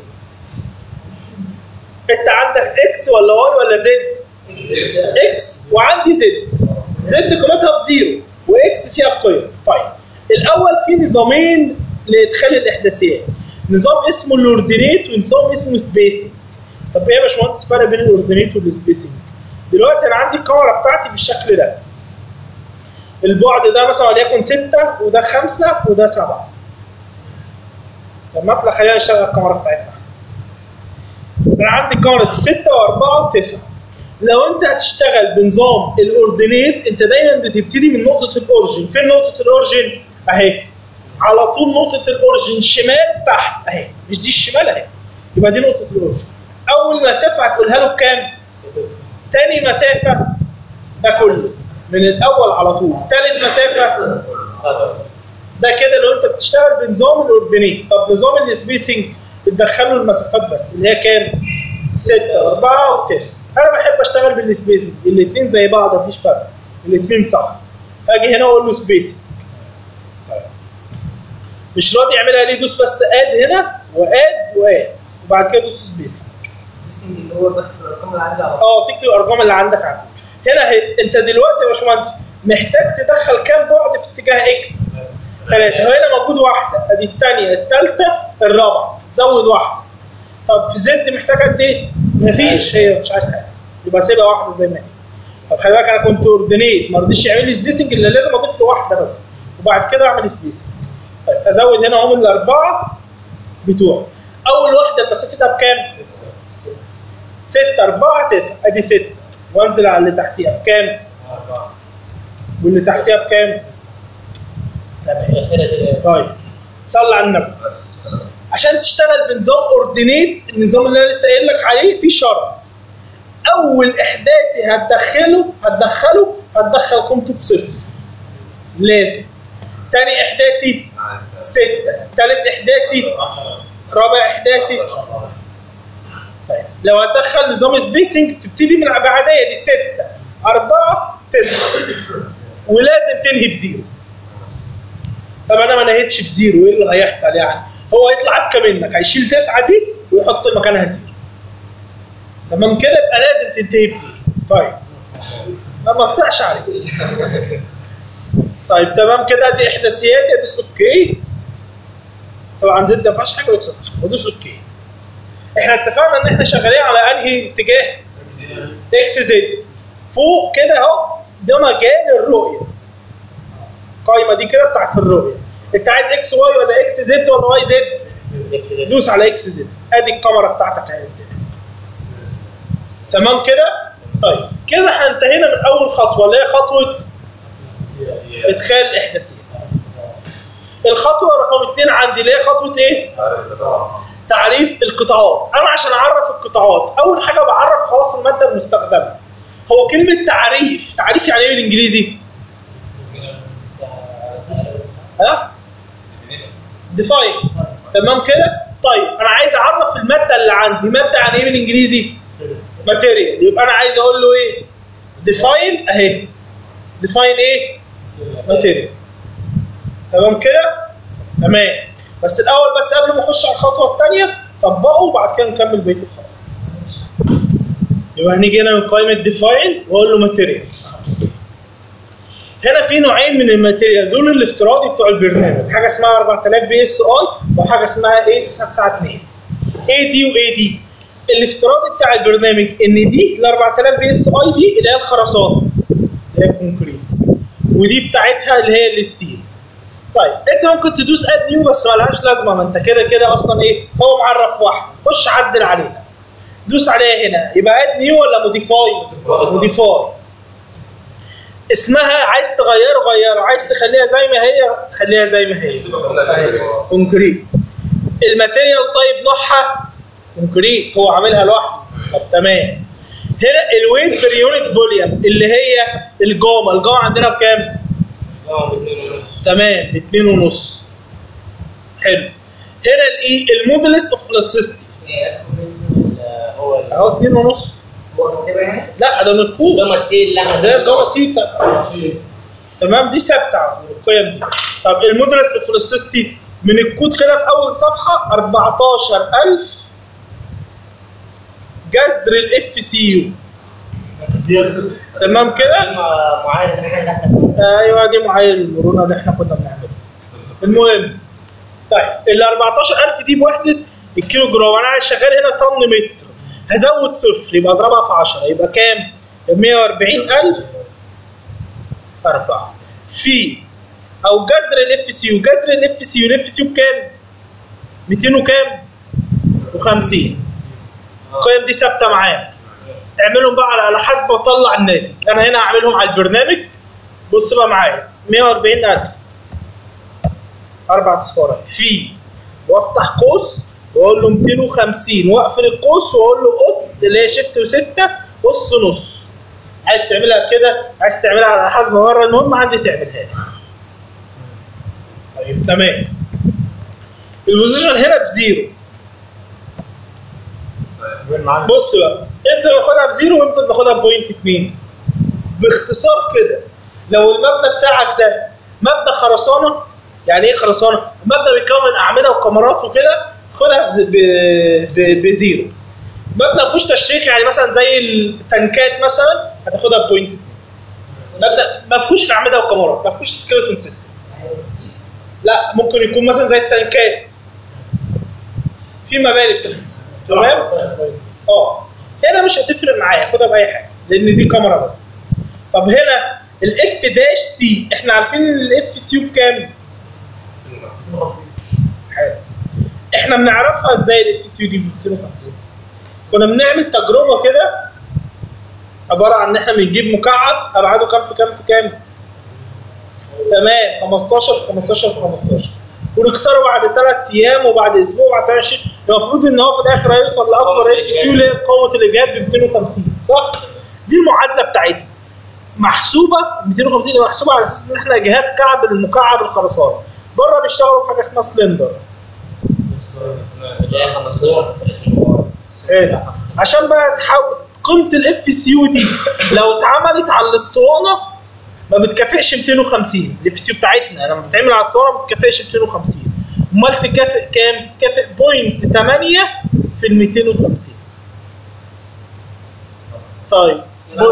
انت عندك اكس ولا واي ولا زد اكس وعندي زد زد قيمتها بزيرو واكس فيها قيم طيب الاول في نظامين لادخال الاحداثيات نظام اسمه الاوردينيت ونظام اسمه سبيسنج طب ايه يا باشمهندس الفرق بين الاوردينيت والسبيسنج دلوقتي انا عندي الكاميرا بتاعتي بالشكل ده البعد ده مثلا وليكن 6 وده 5 وده 7 تمام لا خلينا نشتغل الكاميرا بتاعتنا احسن انا عندي الكاميرا دي 6 و4 و9 لو انت هتشتغل بنظام الاوردينيت انت دايما بتبتدي من نقطه الاورجن فين نقطه الاورجن اهي على طول نقطه الاورجن شمال تحت اهي مش دي الشمال اهي يبقى دي نقطه الاورجن اول مسافه هتقولها له بكام تاني مسافه ده كله من الاول على طول تالت مسافه ده كده لو انت بتشتغل بنظام الاوردينيت طب نظام السبيسنج بتدخله المسافات بس اللي هي كام 6 و4 و9 انا بحب اشتغل بالسبيسنج الاثنين زي بعض مفيش فرق الاثنين صح اجي هنا واقول له سبيسنج طيب مش راضي يعملها ليه دوس بس اد هنا واد واد وبعد كده دوس سبيسنج سبيسنج اللي هو بكتب الارقام اللي عندي على طول اه تكتب الارقام اللي عندك على طول هنا هي. انت دلوقتي يا باشمهندس محتاج تدخل كام بعد في اتجاه اكس ثلاثة هنا موجود واحدة ادي الثانية الثالثة الرابعة زود واحدة طب في زد محتاج قد ايه؟ مفيش هي مش عايز حاجة يبقى سيبها واحدة زي ما هي طب خلي بالك انا كنت اوردينيت ما رضيش يعمل لي سبيسنج الا لازم اضيف له واحدة بس وبعد كده اعمل سبيسنج طيب ازود هنا هم الاربعة بتوعي اول واحدة مسافتها بكام؟ 6 4 9 ادي 6 وانزل على اللي تحتيها بكام؟ واللي تحتيها بكام؟ تمام الاخيره دي طيب صلي على النبي عشان تشتغل بنظام اوردينيت النظام اللي انا لسه قايل لك عليه في شرط اول احداثي هتدخله هتدخله هتدخل قيمته بصفر لازم تاني احداثي ستة تالت احداثي رابع احداثي طيب لو هتدخل نظام سبيسنج تبتدي من الابعاديه دي 6 4 9 ولازم تنهي بزيرو طب انا ما نهيتش بزيرو ايه اللي هيحصل يعني؟ هو يطلع اذكى منك هيشيل 9 دي ويحط مكانها زيرو تمام كده يبقى لازم تنتهي بزيرو طيب ما ما تصحش عليك طيب تمام كده دي احداثيات ادوس اوكي طبعا زد ما فيهاش حاجه ويكسر ودوس اوكي احنا اتفقنا ان احنا شغالين على انهي اتجاه اكس زد فوق كده اهو ده مجال الرؤيه القايمه دي كده بتاعت الرؤيه انت عايز اكس واي ولا اكس زد ولا واي زد اكس زد دوس على اكس زد ادي الكاميرا بتاعتك اهي قدامك. تمام كده طيب كده احنا انتهينا من اول خطوه اللي هي خطوه ادخال الاحداثيات الخطوه رقم اثنين عندي اللي هي خطوه ايه تعريف القطاعات انا عشان اعرف القطاعات اول حاجه بعرف خواص الماده المستخدمه هو كلمه تعريف تعريف يعني ايه بالانجليزي ها ديفاين تمام كده طيب انا عايز اعرف الماده اللي عندي ماده يعني ايه بالانجليزي ماتيريال يبقى انا عايز اقول له ايه ديفاين اهي ديفاين ايه ماتيريال تمام كده تمام بس الاول بس قبل ما اخش على الخطوه الثانيه طبقه وبعد كده نكمل بقيه الخطوه يبقى هنيجي هنا من قائمه ديفاين واقول له ماتيريال هنا في نوعين من الماتيريال دول الافتراضي بتوع البرنامج حاجه اسمها 4000 بي اس اي وحاجه اسمها ايه 992 اي دي واي دي الافتراضي بتاع البرنامج ان دي ال 4000 بي اس اي دي اللي هي الخرسانه اللي هي الكونكريت ودي بتاعتها اللي هي الستيل طيب انت ممكن تدوس اد نيو بس ملهاش لازمه ما انت كده كده اصلا ايه هو معرف واحده خش عدل عليها دوس عليها هنا يبقى اد نيو ولا موديفاي موديفاي اسمها عايز تغيره غيره عايز تخليها زي ما هي خليها زي ما هي كونكريت الماتيريال طيب نوعها كونكريت هو عاملها لوحده طب تمام هنا الويت بير يونت فوليوم اللي هي الجاما الجاما عندنا بكام؟ اه باثنين ونص تمام باتنين ونص حلو هنا الايه المودلس اوف الاستيستي آه، هو ال- اهو اتنين ونص هو كاتبها هنا لا ده من الكود ده مسير اللي احنا زي الجاما سي بتاعت تمام دي ثابته على القيم دي طب المودلس اوف الاستيستي من الكود كده في اول صفحه 14000 جذر الاف سي يو تمام كده مع- معايير اللي احنا احنا ايوه دي معايير المرونه اللي احنا كنا بنعملها المهم طيب ال 14000 دي بوحده الكيلو جرام انا عايز شغال هنا طن متر هزود صفر يبقى اضربها في 10 يبقى كام؟ 140000 4 في او جذر الاف سي يو جذر الاف سي يو الاف سي يو بكام؟ 200 وكام؟ و50 القيم دي ثابته معايا اعملهم بقى على- على حسب واطلع الناتج انا هنا هعملهم على البرنامج بص بقى معايا 140000 اربع اصفار في وافتح قوس واقول له 250 واقفل القوس واقول له قص اللي هي شيفت وستة قص نص عايز تعملها كده عايز تعملها على حسب مره المهم عندي تعملها لي طيب تمام البوزيشن هنا بزيرو بص بقى امتى باخدها بزيرو وامتى باخدها بوينت 2 باختصار كده لو المبنى بتاعك ده مبنى خرسانه يعني ايه خرسانه؟ مبنى بيتكون من اعمده وكاميرات وكده خدها ب- ب- بزيرو مبنى ما فيهوش تشريح يعني مثلا زي التنكات مثلا هتاخدها بوينت 2 مبنى ما فيهوش اعمده وكاميرات ما فيهوش سكيلتون سيستم لا ممكن يكون مثلا زي التنكات في مباني بتفرق تمام اه هنا مش هتفرق معايا خدها باي حاجه لان دي كاميرا بس طب هنا الاف داش سي احنا عارفين ان الاف سي بكام حلو احنا بنعرفها ازاي الاف سي دي ب 250 كنا بنعمل تجربه كده عباره عن ان احنا بنجيب مكعب ابعاده كام في كام في كام تمام 15 في 15 في 15 ونكسره بعد ثلاث ايام وبعد اسبوع وبعد 20 المفروض ان هو في الاخر هيوصل لاكبر اف سي اللي هي قوه الاجهاد ب 250 صح؟ دي المعادله بتاعتنا محسوبه 250 دي محسوبه على اساس ان احنا جهات كعب المكعب الخرسانه بره بيشتغلوا بحاجه اسمها سلندر اللي هي 15 30 حلو عشان بقى تحاول قيمه الاف سي يو دي لو اتعملت على الاسطوانه ما بتكافئش 250 الاف سي يو بتاعتنا لما بتتعمل على الاسطوانه ما بتكافئش 250 امال تكافئ كام؟ تكافئ بوينت 8 في ال 250 طيب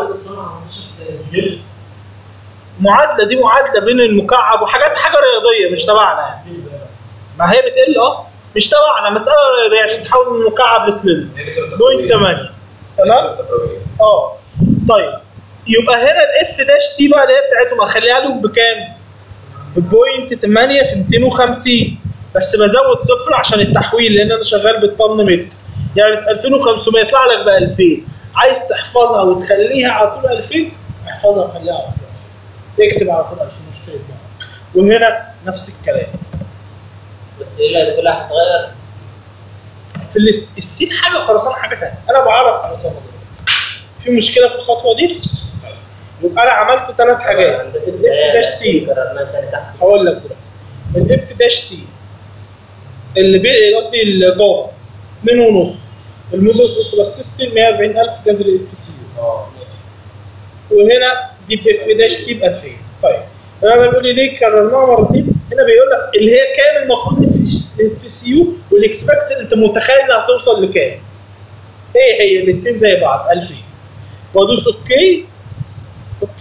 معادله دي معادله بين المكعب وحاجات حاجه رياضيه مش تبعنا يعني ما هي بتقل اه مش تبعنا مساله رياضيه عشان تحول من مكعب لسلندر بوينت 8 تمام اه طيب يبقى هنا الاف داش تي بقى اللي هي بتاعتهم هخليها لهم بكام؟ ببوينت 8 في 250 بس بزود صفر عشان التحويل لان انا شغال بالطن متر يعني في 2500 يطلع لك ب 2000 عايز تحفظها وتخليها على طول 2000 احفظها وخليها على طول 2000 اكتب على طول 2000 واشترك بقى وهنا نفس الكلام بس هي اللي كلها هتتغير في ستيل. في الاستيل حاجه وخرسانه حاجه ثانيه انا بعرف خرسانه دلوقتي في مشكله في الخطوه دي يبقى انا عملت ثلاث حاجات بس الاف داش سي كررناها تاني تحت هقول لك دلوقتي الاف داش سي اللي بي قصدي الجار 2 ونص المودوس اوف الاستيستي 140000 جذر اف سي اه وهنا دي باف داش سي ب 2000 طيب انا بيقول لي ليه كررناها مرتين هنا بيقول لك اللي هي كام المفروض اف سي يو والاكسبكتد انت متخيل انها هتوصل لكام هي هي الاثنين زي بعض 2000 وادوس اوكي اوكي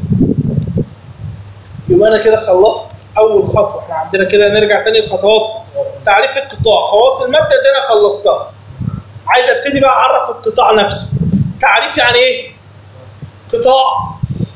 يبقى انا كده خلصت اول خطوه احنا عندنا كده نرجع تاني للخطوات تعريف القطاع خواص الماده دي انا خلصتها عايز ابتدي بقى اعرف القطاع نفسه تعريف يعني ايه قطاع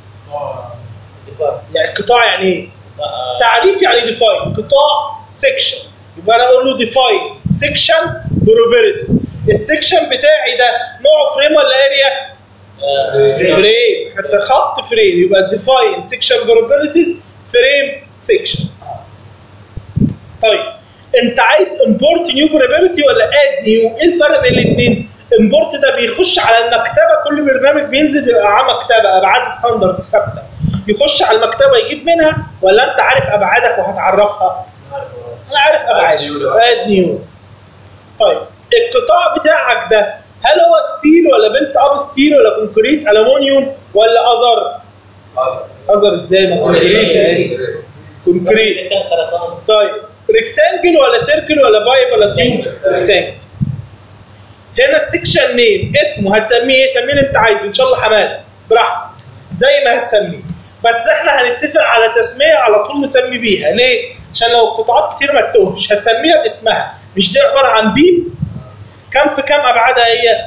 دفاع يعني قطاع يعني ايه بقى تعريف يعني ديفاين قطاع سيكشن يبقى انا اقول له ديفاين سيكشن بروبرتيز السيكشن بتاعي ده نوعه فريم ولا اريا آه، فريم حتى خط فريم يبقى ديفاين سيكشن بروبرتيز فريم سيكشن طيب انت عايز امبورت نيو بروبرتي ولا اد نيو ايه الفرق بين الاثنين امبورت ده بيخش على المكتبه كل برنامج بينزل يبقى معاه مكتبه ابعاد ستاندرد ثابته يخش على المكتبه يجيب منها ولا انت عارف ابعادك وهتعرفها انا عارف ابعادي Add new بقى. اد نيو طيب القطاع بتاعك ده هل هو ستيل ولا بيلت اب ستيل ولا كونكريت الومنيوم ولا ازر ازر ازاي ما كونكريت اهي كونكريت كان خرسانة طيب ريكتانجل ولا سيركل ولا بايب ولا تيوب ريكتانجل هنا السكشن نيم اسمه هتسميه ايه سميه اللي انت عايزه ان شاء الله حماده براحتك زي ما هتسميه بس احنا هنتفق على تسميه على طول نسمي بيها ليه عشان لو قطاعات كتير ما تتوهش هتسميها باسمها مش دي عباره عن بيم كم في كم ابعادها هي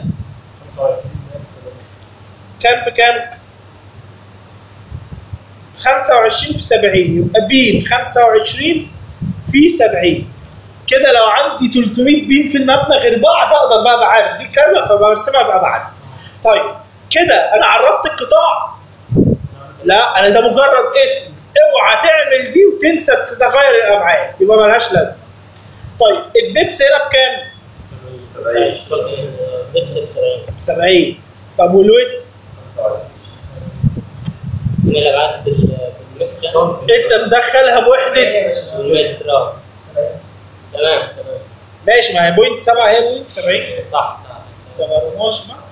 كام في كام 25 في 70 يبقى بيم 25 في 70 كده لو عندي 300 بيم في المبنى غير بعض اقدر بقى بعرف دي كذا فبرسمها بابعاد طيب كده انا عرفت القطاع لا انا ده مجرد اسم اوعى تعمل دي وتنسى تغير الابعاد يبقى ملهاش لازمه طيب الدبس هنا بكام؟ لبس بسرعة 70 طب والويتس من الأبعاد بال- بالمتر انت مدخلها بوحده بالمتر اه تمام تمام ماشي ما هي بوينت 7 هي بوينت 70 صح صح 17 بقى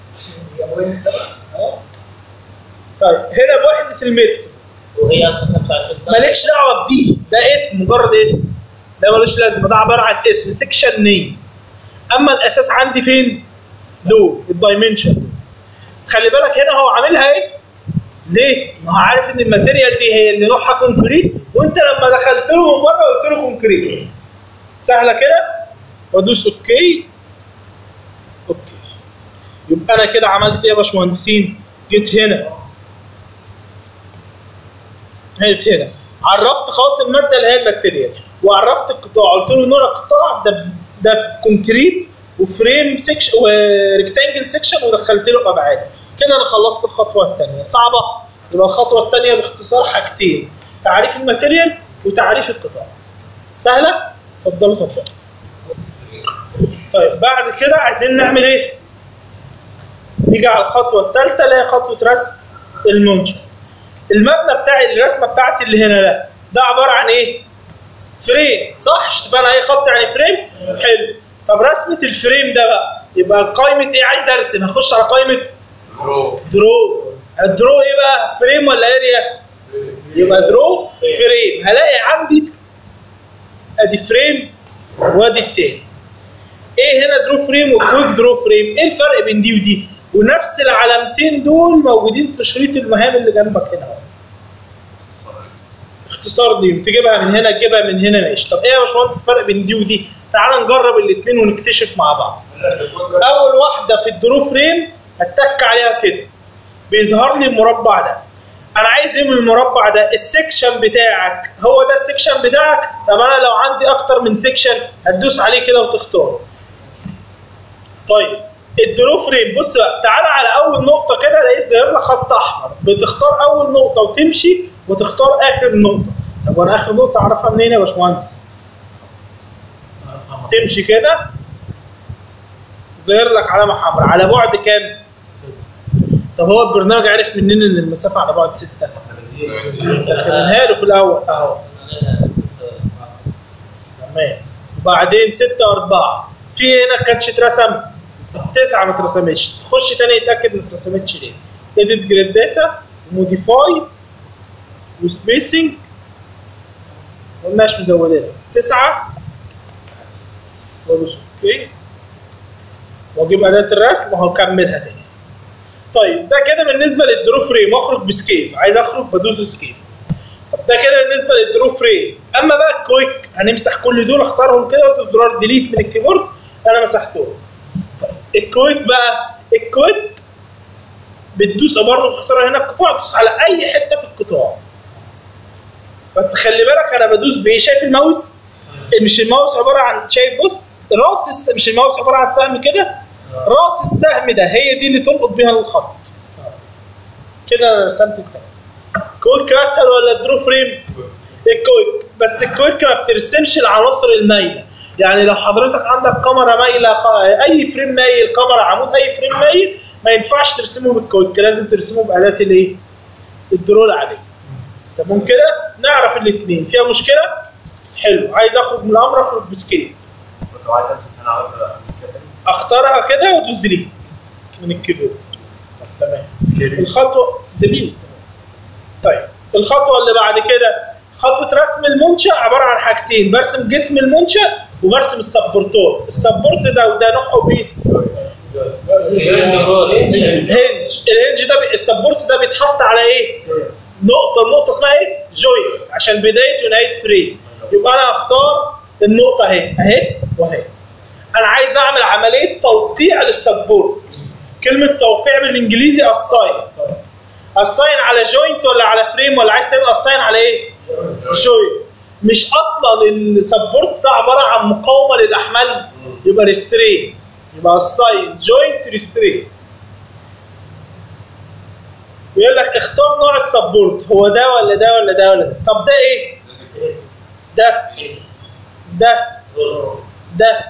اه طيب هنا بوحده المتر وهي اصلا 25 سنه مالكش دعوه بدي ده اسم مجرد اسم ده ملوش لازمه ده عباره عن اسم سكشن نيم اما الاساس عندي فين؟ دول الدايمنشن خلي بالك هنا هو عاملها ايه؟ ليه؟ ما هو عارف ان الماتيريال دي هي اللي نوعها كونكريت وانت لما دخلت له من بره قلت له كونكريت سهله كده وادوس اوكي اوكي يبقى انا كده عملت ايه يا باشمهندسين؟ جيت هنا جيت هنا عرفت خلاص الماده اللي هي الماتيريال وعرفت القطاع قلت له نوع القطاع ده ده كونكريت وفريم سكشن وريكتانجل سكشن ودخلت له ابعاد كده انا خلصت الخطوه الثانيه صعبه يبقى الخطوه الثانيه باختصار حاجتين تعريف الماتيريال وتعريف القطاع سهله اتفضلوا اتفضلوا طيب بعد كده عايزين نعمل ايه نيجي على الخطوه الثالثه اللي هي خطوه رسم المنشأ المبنى بتاعي الرسمه بتاعتي اللي هنا ده ده عباره عن ايه فريم صح اشتفانا اي خط يعني فريم حلو طب رسمه الفريم ده بقى يبقى قائمه ايه عايز ارسم هخش على قائمه درو الدرو ايه بقى فريم ولا اريا يبقى درو فريم هلاقي عندي ادي فريم وادي التاني ايه هنا درو فريم وكويك درو فريم ايه الفرق بين دي ودي ونفس العلامتين دول موجودين في شريط المهام اللي جنبك هنا اهو اختصار دي وتجيبها من هنا تجيبها من هنا ماشي طب ايه يا باشمهندس الفرق بين دي ودي تعال نجرب الاثنين ونكتشف مع بعض اول واحده في الدرو فريم هتك عليها كده بيظهر لي المربع ده انا عايز ايه من المربع ده السكشن بتاعك هو ده السكشن بتاعك طب انا لو عندي اكتر من سكشن هتدوس عليه كده وتختار طيب الدرو فريم بص بقى تعالى على اول نقطه كده لقيت ظاهر لك خط احمر بتختار اول نقطه وتمشي وتختار اخر نقطه طب وانا اخر نقطه اعرفها منين يا باشمهندس تمشي كده ظاهر لك علامه حمراء على بعد كام طب هو البرنامج عرف منين ان المسافه على بعد 6 سخنها له في الاول اهو تمام وبعدين 6 و4 في هنا كانتش اترسم تسعه ما اترسمتش تخش تاني يتاكد ما اترسمتش ليه اديت جريد داتا موديفاي وسبيسنج ما قلناش مزودينها تسعه وادوس اوكي واجيب اداه الرسم وهكملها تاني طيب ده كده بالنسبه للدرو فريم اخرج بسكيب عايز اخرج بدوس سكيب طب ده كده بالنسبه للدرو فريم اما بقى الكويك هنمسح كل دول اختارهم كده وادوس زرار ديليت من الكيبورد انا مسحتهم طيب الكويك بقى الكويك بتدوس برضه تختار هنا القطاع تدوس على اي حته في القطاع بس خلي بالك انا بدوس بايه شايف الماوس مش الماوس عباره عن شايف بص راس الس... مش الماوس عباره عن سهم كده راس السهم ده هي دي اللي تلقط بيها الخط كده انا رسمت الكلام كويك اسهل ولا الدرو فريم الكويك بس الكويك ما بترسمش العناصر المايله يعني لو حضرتك عندك كاميرا مايله خ- اي فريم مايل كاميرا عمود اي فريم مايل ما ينفعش ترسمه بالكويك لازم ترسمه باداه الايه الدرو العاديه تمام كده نعرف الاثنين فيها مشكله حلو عايز اخرج من الامر اخرج بسكيب كنت عايز امسك هنا على كده اختارها كده وادوس ديليت من الكيبورد طب تمام الخطوه ديليت طيب الخطوه اللي بعد كده خطوه رسم المنشا عباره عن حاجتين برسم جسم المنشا وبرسم السبورتات السبورت ده وده نوعه ايه الهنج الهنج ده بي- السبورت ده بيتحط على ايه نقطه النقطه اسمها ايه جوينت عشان بدايه ونهايه فريم يبقى انا هختار النقطه اهي اهي واهي انا عايز اعمل عمليه توقيع للسبورت كلمه توقيع بالانجليزي اساين اساين على جوينت ولا على فريم ولا عايز تعمل اساين على ايه جوينت مش اصلا السبورت ده عباره عن مقاومه للاحمال يبقى ريسترين يبقى اساين جوينت ريسترين بيقول لك اختار نوع السبورت هو ده ولا ده ولا ده ولا ده طب ده ايه ده ده ده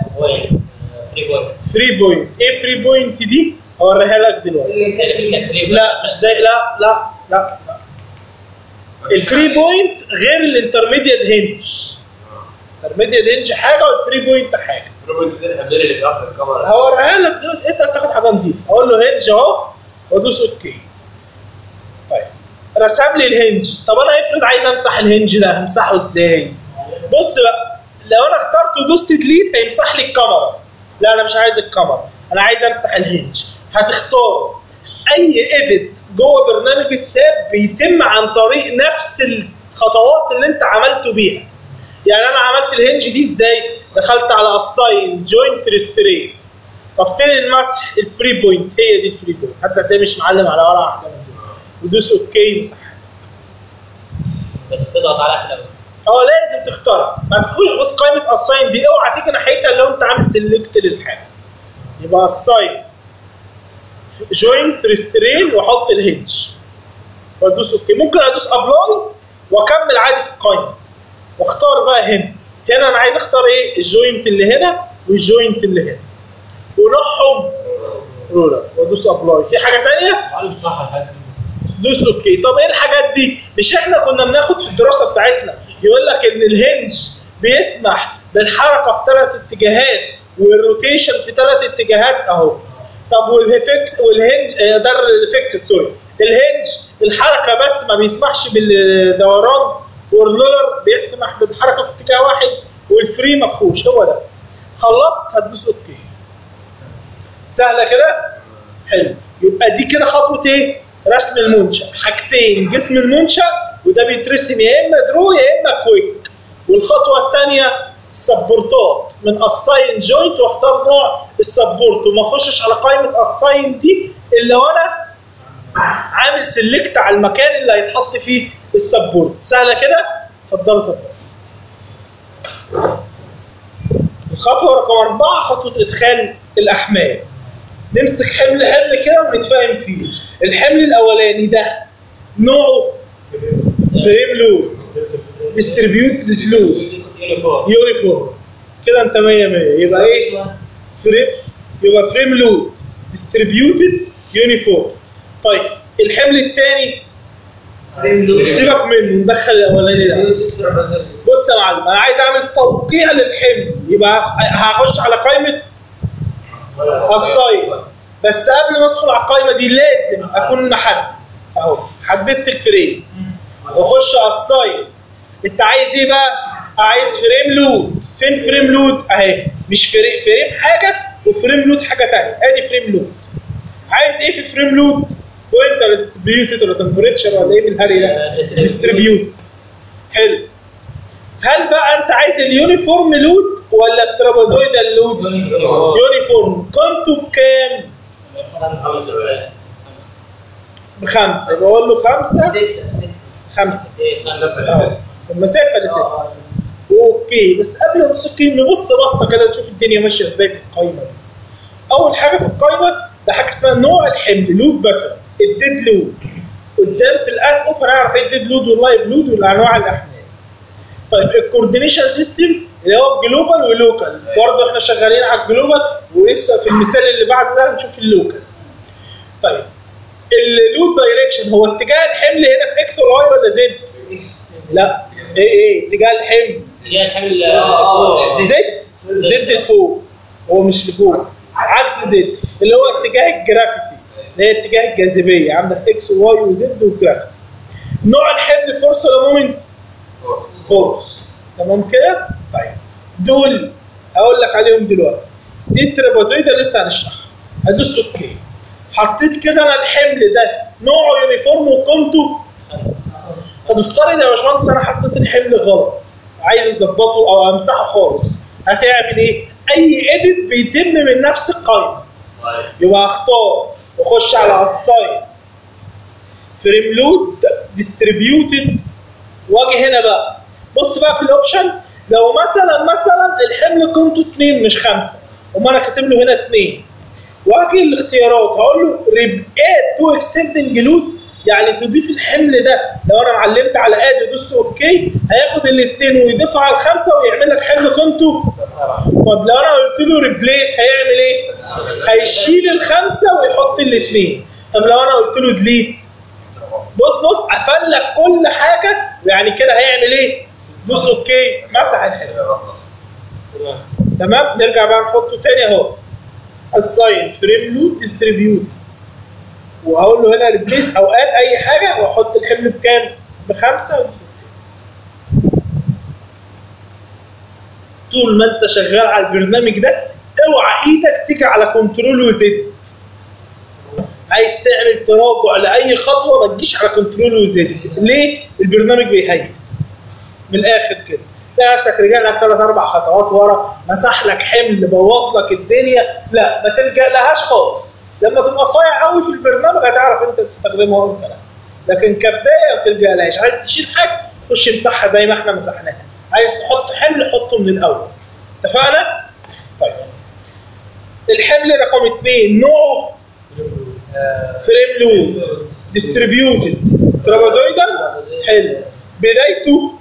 3 بوينت ايه 3 بوينت دي اوريها لك دلوقتي لا مش ده لا لا لا ال 3 بوينت غير الانترميديت هنج الانترميديت هنج حاجه والفري بوينت حاجه روبوت ده الحبيل اللي في اخر الكاميرا هوريها لك دلوقتي انت هتاخد حاجه نضيفه اقول له هنج اهو وادوس اوكي طيب رسم لي الهنج طب انا افرض عايز امسح الهنج ده همسحه ازاي بص بقى لو انا اخترت ودوست ديليت هيمسح لي الكاميرا لا انا مش عايز الكاميرا انا عايز امسح الهنج هتختار اي اديت جوه برنامج الساب بيتم عن طريق نفس الخطوات اللي انت عملته بيها يعني انا عملت الهنج دي ازاي دخلت على اساين جوينت ريسترين طب فين المسح الفري بوينت هي دي الفري بوينت حتى هتلاقي مش معلم على ولا واحده من دول ودوس اوكي مسح بس بتضغط على احلى اه لازم تختارها ما تدخلش بص قائمه اساين دي اوعى تيجي ناحيتها لو انت عامل سيلكت للحاجه يبقى اساين جوينت ريسترين واحط الهنج وادوس اوكي ممكن ادوس ابلاي واكمل عادي في القائمه واختار بقى هنا هنا انا عايز اختار ايه الجوينت اللي هنا والجوينت اللي هنا ونوعهم رولر وادوس ابلاي في حاجه ثانيه معلم صح الحاجات دي دوس اوكي طب ايه الحاجات دي مش احنا كنا بناخد في الدراسه بتاعتنا يقول لك ان الهنج بيسمح بالحركه في ثلاث اتجاهات والروتيشن في ثلاث اتجاهات اهو طب والفيكس والهنج آه، ده الفيكسد سوري الهنج الحركه بس ما بيسمحش بالدوران والرولر بيسمح بالحركه في اتجاه واحد والفري ما فيهوش هو ده خلصت هتدوس اوكي سهله كده حلو يبقى دي كده خطوه ايه رسم المنشا حاجتين جسم المنشا وده بيترسم يا اما درو يا اما كويك والخطوه الثانيه السبورتات من اساين جوينت واختار نوع السبورت وما اخشش على قائمه اساين دي الا وانا عامل سيلكت على المكان اللي هيتحط فيه السبورت سهله كده اتفضلوا اتفضلوا الخطوه رقم اربعه خطوه ادخال الاحمال نمسك حمل حمل كده ونتفاهم فيه الحمل الاولاني ده نوعه فريم لود ديستريبيوتد لود يونيفورم يونيفورم كده انت 100 100 يبقى ايه فريم يبقى فريم لود ديستريبيوتد يونيفورم طيب الحمل الثاني فريم لود سيبك منه ندخل الاولاني ده ده بص يا معلم انا عايز اعمل توقيع للحمل يبقى هخش على قائمه الصيد بس قبل ما ادخل على القائمه دي لازم اكون محدد اهو حددت الفريم واخش على الصيد انت عايز ايه بقى؟ عايز فريم لود فين فريم لود؟ اهي مش فريم فريم حاجه وفريم لود حاجه ثانيه ادي فريم لود عايز ايه في فريم لود؟ بوينت ولا ديستريبيوتد ولا تمبريتشر ولا ايه بالهري ده؟ ديستريبيوتد حلو هل بقى انت عايز اليونيفورم لود ولا الترابازويدال لود؟ يونيفورم قيمته بكام؟ بخمسه يبقى اقول له خمسه ستة ستة خمسه خمسة اه المسافه لسته اه اوكي بس قبل ما نسكي نبص بصه كده نشوف الدنيا ماشيه ازاي في القايمه دي اول حاجه في القايمه ده حاجه اسمها نوع الحمل لود باترن الديد لود قدام في الاسقف هنعرف ايه الديد لود واللايف لود والانواع الاحمال طيب الكوردينيشن سيستم اللي هو جلوبال ولوكال برضه احنا شغالين على الجلوبال ولسه في المثال اللي بعد ده هنشوف اللوكال طيب اللود دايركشن هو اتجاه الحمل هنا في اكس ولا واي ولا زد؟ لا ايه ايه اتجاه الحمل اللي هي الحمل آه، فوق. زد زد لفوق هو مش لفوق عكس زد اللي هو اتجاه الجرافيتي اللي هي اتجاه الجاذبيه عندك اكس وواي وزد وجرافيتي نوع الحمل فورس ولا مومنت؟ فورس تمام كده؟ طيب دول هقول لك عليهم دلوقتي دي الترابازويدا لسه هنشرحها هدوس اوكي حطيت كده انا الحمل ده نوعه يونيفورم وقيمته طب افترض يا باشمهندس انا حطيت الحمل غلط عايز اظبطه او امسحه خالص هتعمل ايه؟ اي اديت بيتم من نفس القائمه يبقى اختار واخش على السايد فريم لود ديستريبيوتد واجي هنا بقى بص بقى في الاوبشن لو مثلا مثلا الحمل قيمته 2 مش 5 وما انا كاتب له هنا 2 واجي الاختيارات هقول له ريب اد تو اكستندنج لود يعني تضيف الحمل ده لو انا علمت على اد ودوست اوكي هياخد الاثنين ويضيفها على الخمسه ويعمل لك حمل قيمته طب لو انا قلت له ريبليس هيعمل ايه؟ هيشيل الخمسه ويحط الاثنين طب لو انا قلت له ديليت بص بص قفل لك كل حاجه يعني كده هيعمل ايه؟ دوس اوكي مسح الحمل تمام تمام نرجع بقى نحطه تاني اهو الساين فريم لود ديستريبيوت وهقول له هنا ريبليس او اد اي حاجه واحط الحمل بكام؟ بخمسه وفوق طول ما انت شغال على البرنامج ده اوعى ايدك تيجي على كنترول وزد عايز تعمل تراجع لاي خطوه ما تجيش على كنترول وزد ليه؟ البرنامج بيهيس من الاخر كده تلاقي نفسك رجع لك ثلاث اربع خطوات ورا مسح لك حمل بوظ لك الدنيا لا ما تلجا لهاش خالص لما تبقى صايع قوي في البرنامج هتعرف انت تستخدمه وانت لا لكن كبدايه ما تلجا لهاش عايز تشيل حاجه خش امسحها زي ما احنا مسحناها عايز تحط حمل حطه من الاول اتفقنا؟ طيب الحمل رقم اثنين نوعه فريم لود ديستريبيوتد ترابازويدال حلو بدايته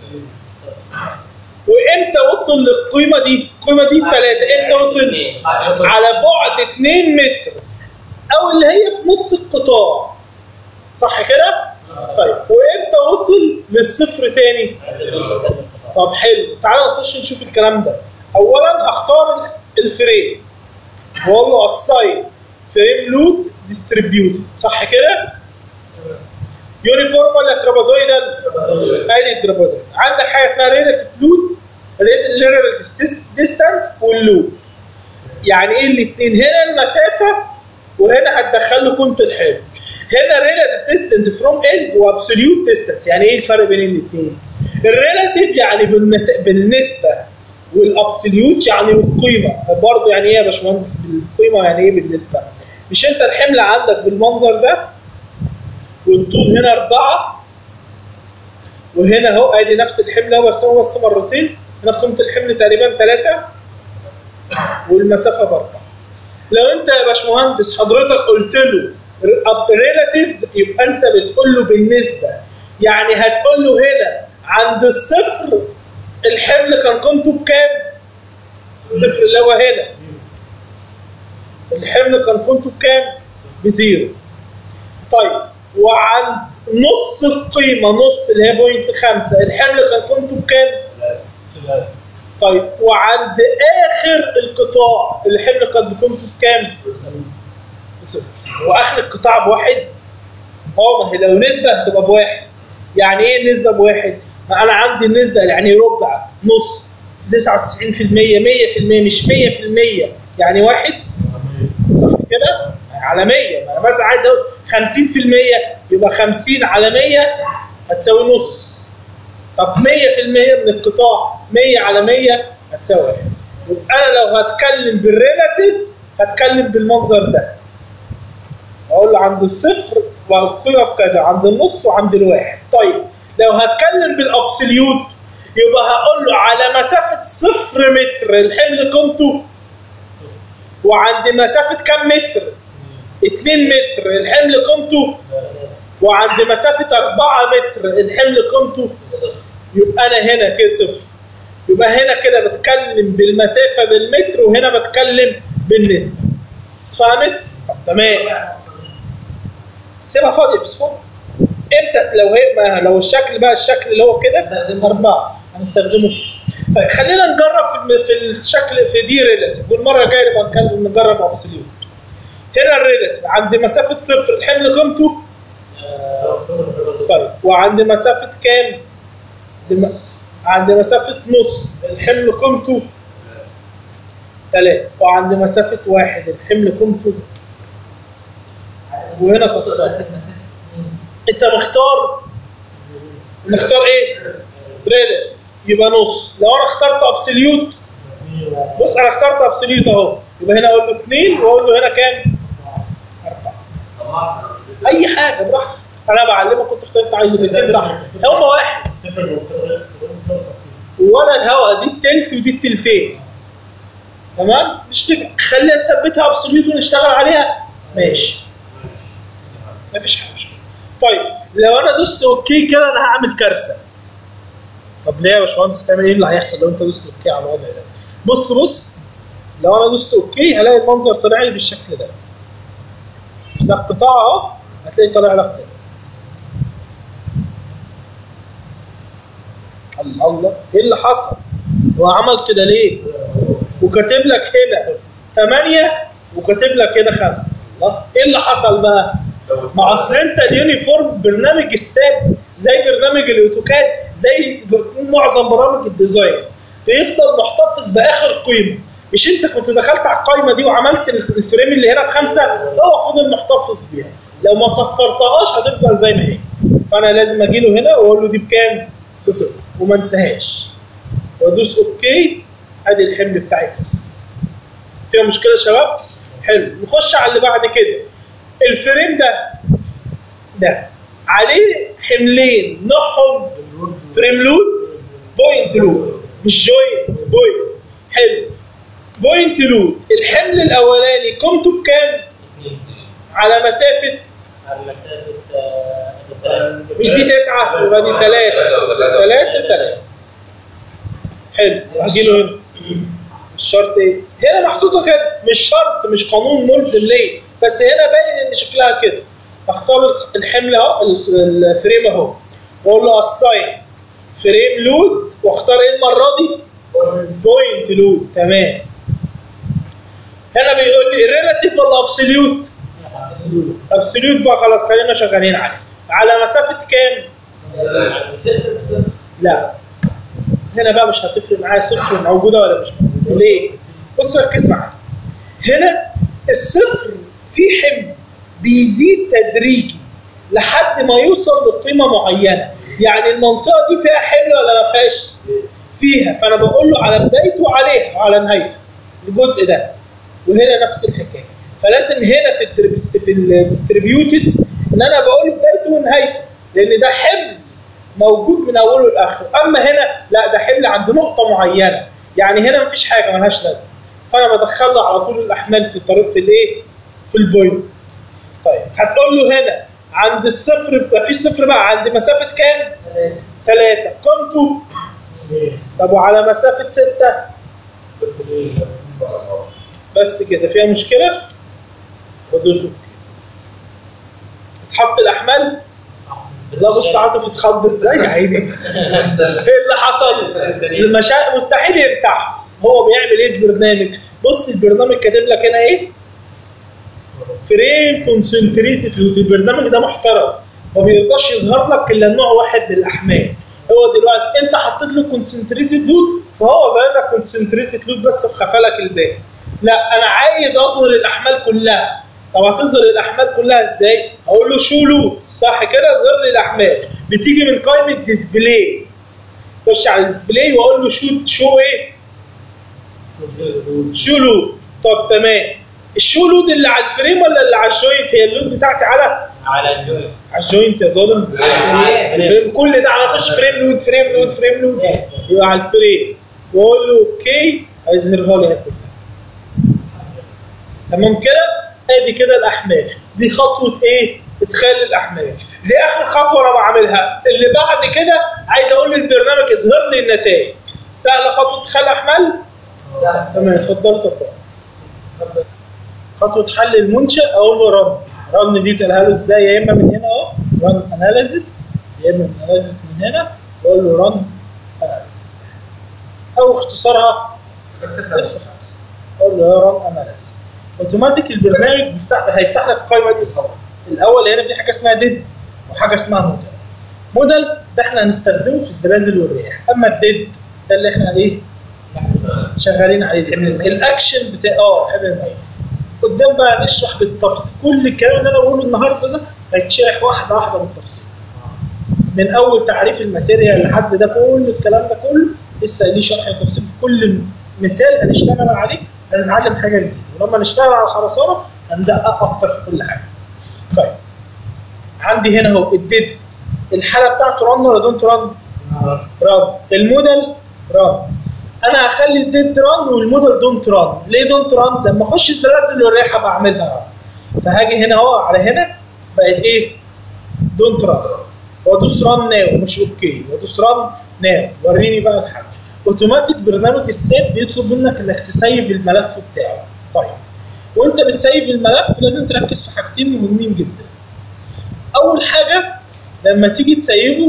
وامتى وصل للقيمه دي؟ القيمه دي ثلاثه امتى وصل؟ على بعد 2 متر او اللي هي في نص القطاع صح كده؟ طيب وامتى وصل للصفر تاني؟ طب حلو تعالى نخش نشوف الكلام ده اولا هختار الفريم واقول له الساين فريم لود ديستريبيوتد صح كده؟ يونيفورم ولا ترابازويدال؟ ادي الترابازويد عندك حاجه اسمها ريلاتيف لودز ريلاتيف ديستانس واللود يعني ايه الاثنين هنا المسافه وهنا هتدخل له قيمه الحمل هنا ريلاتيف ديستنت فروم اند وابسوليوت ديستانس يعني ايه الفرق بين الاثنين الريلاتيف يعني بالمس... بالنسبه والابسوليوت يعني بالقيمه برضه يعني ايه يا باشمهندس بالقيمه يعني ايه بالنسبه مش انت الحمل عندك بالمنظر ده والطول هنا أربعة وهنا اهو ادي نفس الحمل اهو برسمه بس مرتين هنا قيمة الحمل تقريبا ثلاثة والمسافة بأربعة لو انت يا باشمهندس حضرتك قلت له ريلاتيف يبقى انت بتقول له بالنسبة يعني هتقول له هنا عند الصفر الحمل كان قيمته بكام؟ صفر اللي هو هنا الحمل كان قيمته بكام؟ بزيرو طيب وعند نص القيمة نص اللي هي بوينت خمسة الحمل كان قيمته بكام؟ طيب وعند آخر القطاع الحمل كان بقيمته بكام؟ بصفر واخر القطاع بواحد اه ما هي لو نسبة هتبقى بواحد يعني ايه النسبة بواحد؟ ما انا عندي النسبة يعني ربع نص 99% 100% مش 100% يعني واحد صح كده؟ على 100 ما انا مثلا عايز اقول 50% يبقى 50 على 100 هتساوي نص طب 100% من القطاع 100 على 100 هتساوي واحد يبقى انا لو هتكلم بالريلاتيف هتكلم بالمنظر ده اقول له عند الصفر والقيمه بكذا عند النص وعند الواحد طيب لو هتكلم بالابسوليوت يبقى هقول له على مسافه صفر متر الحمل قيمته وعند مسافه كام متر 2 متر الحمل قيمته وعند مسافه 4 متر الحمل قيمته يبقى انا هنا كده صفر يبقى هنا كده بتكلم بالمسافه بالمتر وهنا بتكلم بالنسبه فهمت؟ طب تمام سيبها فاضيه بس فاضيه امتى لو هي ما لو الشكل بقى الشكل اللي هو كده اربعه هنستخدمه في طيب خلينا نجرب في الم- في الشكل في دي ريلاتيف والمره الجايه نبقى نتكلم نجرب ابسوليوت هنا الريلاتيف عند مسافه صفر الحمل قيمته طيب وعند مسافه كام؟ لم... عند مسافه نص الحمل قيمته ثلاثة وعند مسافة واحد الحمل قيمته وهنا صفر انت مختار مختار ايه؟ ريلاتيف يبقى نص لو انا اخترت ابسوليوت بص انا اخترت ابسوليوت اهو يبقى هنا اقول له 2 واقول له هنا كام؟ 4 اي حاجه براحتك انا بعلمك كنت اخترت عايز الاثنين صح هم واحد ولا الهواء دي التلت ودي التلتين تمام مش تفرق خلينا نثبتها ابسوليوت ونشتغل عليها ماشي مفيش حاجه مشكله طيب لو انا دوست اوكي كده انا هعمل كارثه طب ليه يا باشمهندس تعمل ايه اللي هيحصل لو انت دوست اوكي على الوضع ده بص بص لو انا دوست اوكي هلاقي المنظر طلع لي بالشكل ده ده القطاع اهو هتلاقي طالع لك كده الله الله ايه اللي حصل؟ هو عمل كده ليه؟ وكاتب لك هنا 8 وكاتب لك هنا 5 الله ايه اللي حصل بقى؟ ما اصل انت اليونيفورم برنامج الساب زي برنامج الاوتوكاد زي معظم برامج الديزاين بيفضل محتفظ باخر قيمه مش انت كنت دخلت على القايمه دي وعملت الفريم اللي هنا بخمسه هو فضل محتفظ بيها لو ما صفرتهاش هتفضل زي ما هي فانا لازم اجي له هنا واقول له دي بكام؟ بصفر وما انساهاش وادوس اوكي ادي الحمل بتاعي خمسه فيها مشكله يا شباب؟ حلو نخش على اللي بعد كده الفريم ده ده عليه حملين نوعهم فريم لود بوينت لود مش جوينت بوينت حلو بوينت لود الحمل الاولاني قيمته بكام؟ على مسافه على مسافة آه، التلاتة. مش دي تسعه يبقى دي ثلاثه ثلاثه ثلاثه حلو اجي له هنا مش شرط ايه؟ هنا محطوطه كده مش شرط مش قانون ملزم ليه بس هنا باين ان شكلها كده اختار الحمل اهو ال- الفريم اهو واقول له اساين فريم لود واختار ايه المره دي؟ بوينت لود تمام هنا بيقول لي ريلاتيف ولا ابسوليوت؟ ابسوليوت بقى خلاص خلينا شغالين عليه على مسافه كام؟ صفر صفر لا هنا بقى مش هتفرق معايا صفر موجوده ولا مش موجوده ليه؟ بص ركز معايا هنا الصفر فيه حمل بيزيد تدريجي لحد ما يوصل لقيمه معينه يعني المنطقه دي فيها حمل ولا ما فيهاش؟ فيها فانا بقول له على بدايته وعليها وعلى نهايته الجزء ده وهنا نفس الحكايه فلازم هنا في الدرب- في الديستريبيوتد ان انا بقول بدايته ونهايته لان ده حمل موجود من اوله لاخره اما هنا لا ده حمل عند نقطه معينه يعني هنا مفيش حاجه ملهاش لازمه فانا بدخل له على طول الاحمال في الطريق في الايه في البوينت طيب هتقول له هنا عند الصفر مفيش صفر بقى عند مسافه كام؟ ثلاثة قيمته طب وعلى مسافة ستة بس كده فيها مشكلة ودوس اوكي تحط الأحمال لا بص عاطف اتخض ازاي يا عيني ايه اللي حصل؟ المشا... مستحيل يمسحها هو بيعمل ايه البرنامج؟ بص البرنامج كاتب لك هنا ايه؟ فريم كونسنتريتد لود البرنامج ده محترم ما بيرضاش يظهر لك الا نوع واحد من الاحمال هو دلوقتي انت حطيت له كونسنتريتد لود فهو ظاهر لك كونسنتريتد لود بس وخفى لك الباقي لا انا عايز اظهر الاحمال كلها طب هتظهر الاحمال كلها ازاي؟ اقول له شو لود صح كده ظهر لي الاحمال بتيجي من قائمه ديسبلاي خش على الديسبلاي واقول له شو شو ايه؟ شو لود طب تمام الشو لود اللي على الفريم ولا اللي على الجوينت هي اللود بتاعتي على على الجوي على الجوينت يا ظالم الفريم كل ده انا اخش فريم لود فريم لود فريم لود يبقى على الفريم واقول له اوكي هيظهرها لي كلها تمام كده ادي كده الاحمال دي خطوه ايه ادخال الاحمال دي اخر خطوه انا بعملها اللي بعد كده عايز اقول للبرنامج اظهر لي النتائج سهله خطوه ادخال احمال تمام اتفضل تقرا خطوه حل المنشا اقول له رن رن دي تقولها له ازاي يا اما من هنا اهو رن اناليسيس يا اما من اناليسيس من هنا واقول له رن اناليسيس او اختصارها اف 5 اقول له رن اناليسيس اوتوماتيك البرنامج بيفتح هيفتح لك القائمه دي الاول الاول هنا في حاجه اسمها ديد وحاجه اسمها موديل موديل ده احنا هنستخدمه في الزلازل والرياح اما الديد ده اللي احنا ايه شغالين عليه ده الاكشن بتاع اه حبل الميت قدام بقى نشرح بالتفصيل كل الكلام اللي انا بقوله النهارده ده هيتشرح واحده واحده بالتفصيل من اول تعريف الماتيريال لحد ده كل الكلام ده كله لسه ليه شرح تفصيل في كل مثال هنشتغل عليه هنتعلم حاجه جديده ولما نشتغل على الخرسانه هندقق اكتر في كل حاجه طيب عندي هنا اهو الديد الحاله بتاعته رن ولا دونت رن؟ رن الموديل رن انا هخلي الديد ران والموديل دونت ران ليه دونت ران لما اخش الزلازل والريحه بعملها ران فهاجي هنا اهو على هنا بقت ايه دونت ران وادوس ران ناو مش اوكي وادوس ران ناو وريني بقى الحل اوتوماتيك برنامج السيف بيطلب منك انك تسيف الملف بتاعه طيب وانت بتسيف الملف لازم تركز في حاجتين مهمين جدا اول حاجه لما تيجي تسيفه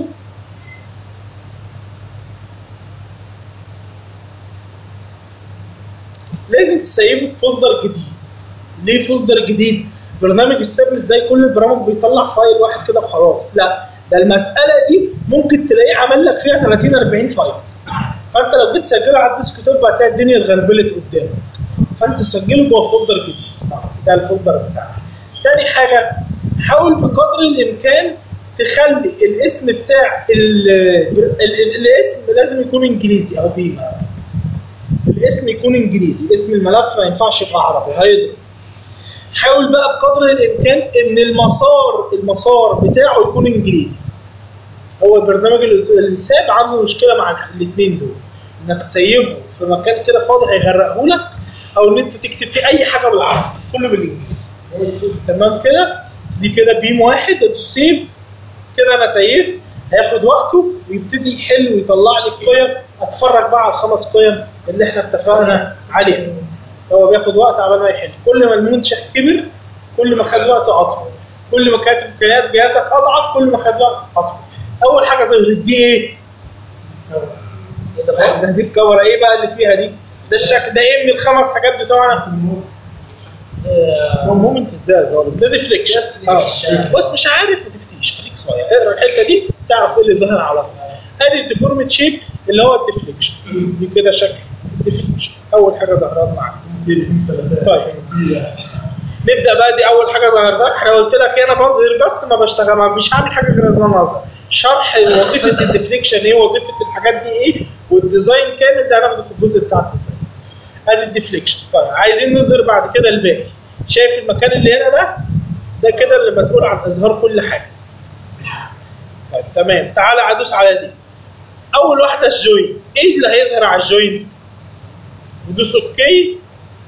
لازم تسيفه في فولدر جديد ليه فولدر جديد برنامج السيف مش زي كل البرامج بيطلع فايل واحد كده وخلاص لا ده المساله دي ممكن تلاقيه عمل لك فيها 30 40 فايل فانت لو جيت تسجله على الديسك توب هتلاقي الدنيا اتغربلت قدامك فانت سجله جوه فولدر جديد آه، ده الفولدر بتاعك تاني حاجه حاول بقدر الامكان تخلي الاسم بتاع ال ال الاسم لازم يكون انجليزي او بيما الاسم يكون انجليزي اسم الملف ما ينفعش يبقى عربي هيضرب حاول بقى بقدر الامكان ان المسار المسار بتاعه يكون انجليزي هو البرنامج اللي ساب عنده مشكله مع الاثنين دول انك تسيفه في مكان كده فاضي هيغرقه لك او ان انت تكتب فيه اي حاجه بالعربي كله بالانجليزي تمام كده دي كده بيم واحد ادوس سيف كده انا سيفت هياخد وقته ويبتدي يحل ويطلع لي القيم اتفرج بقى على الخمس قيم اللي احنا اتفقنا عليها هو بياخد وقت على ما يحل كل ما المنشأ كبر كل ما خد وقت اطول كل ما كانت امكانيات جهازك اضعف كل ما خد وقت اطول اول حاجه ظهرت دي ايه؟ ده دي الكاميرا ايه بقى اللي فيها دي؟ ده الشكل ده ايه من الخمس حاجات بتوعنا؟ هو مومنت ازاي يا ظالم ده ديفليكشن اه بص مش عارف ما تفتيش خليك صغير اقرا الحته دي تعرف ايه اللي ظاهر على طول ادي الديفورمت شيب اللي هو الديفليكشن دي كده شكل الديفليكشن اول حاجه ظهرت معاك طيب نبدا بقى دي اول حاجه ظهرتك احنا قلت لك انا بظهر بس ما بشتغل ما مش هعمل حاجه غير ان انا اظهر شرح وظيفه الديفليكشن ايه وظيفه الحاجات دي ايه والديزاين كامل ده هناخده في الجزء بتاع الديزاين ادي الديفليكشن طيب عايزين نظهر بعد كده الباقي شايف المكان اللي هنا ده ده كده اللي مسؤول عن اظهار كل حاجه طيب تمام تعالى ادوس على دي اول واحده الجوينت ايه اللي هيظهر على الجوينت ندوس اوكي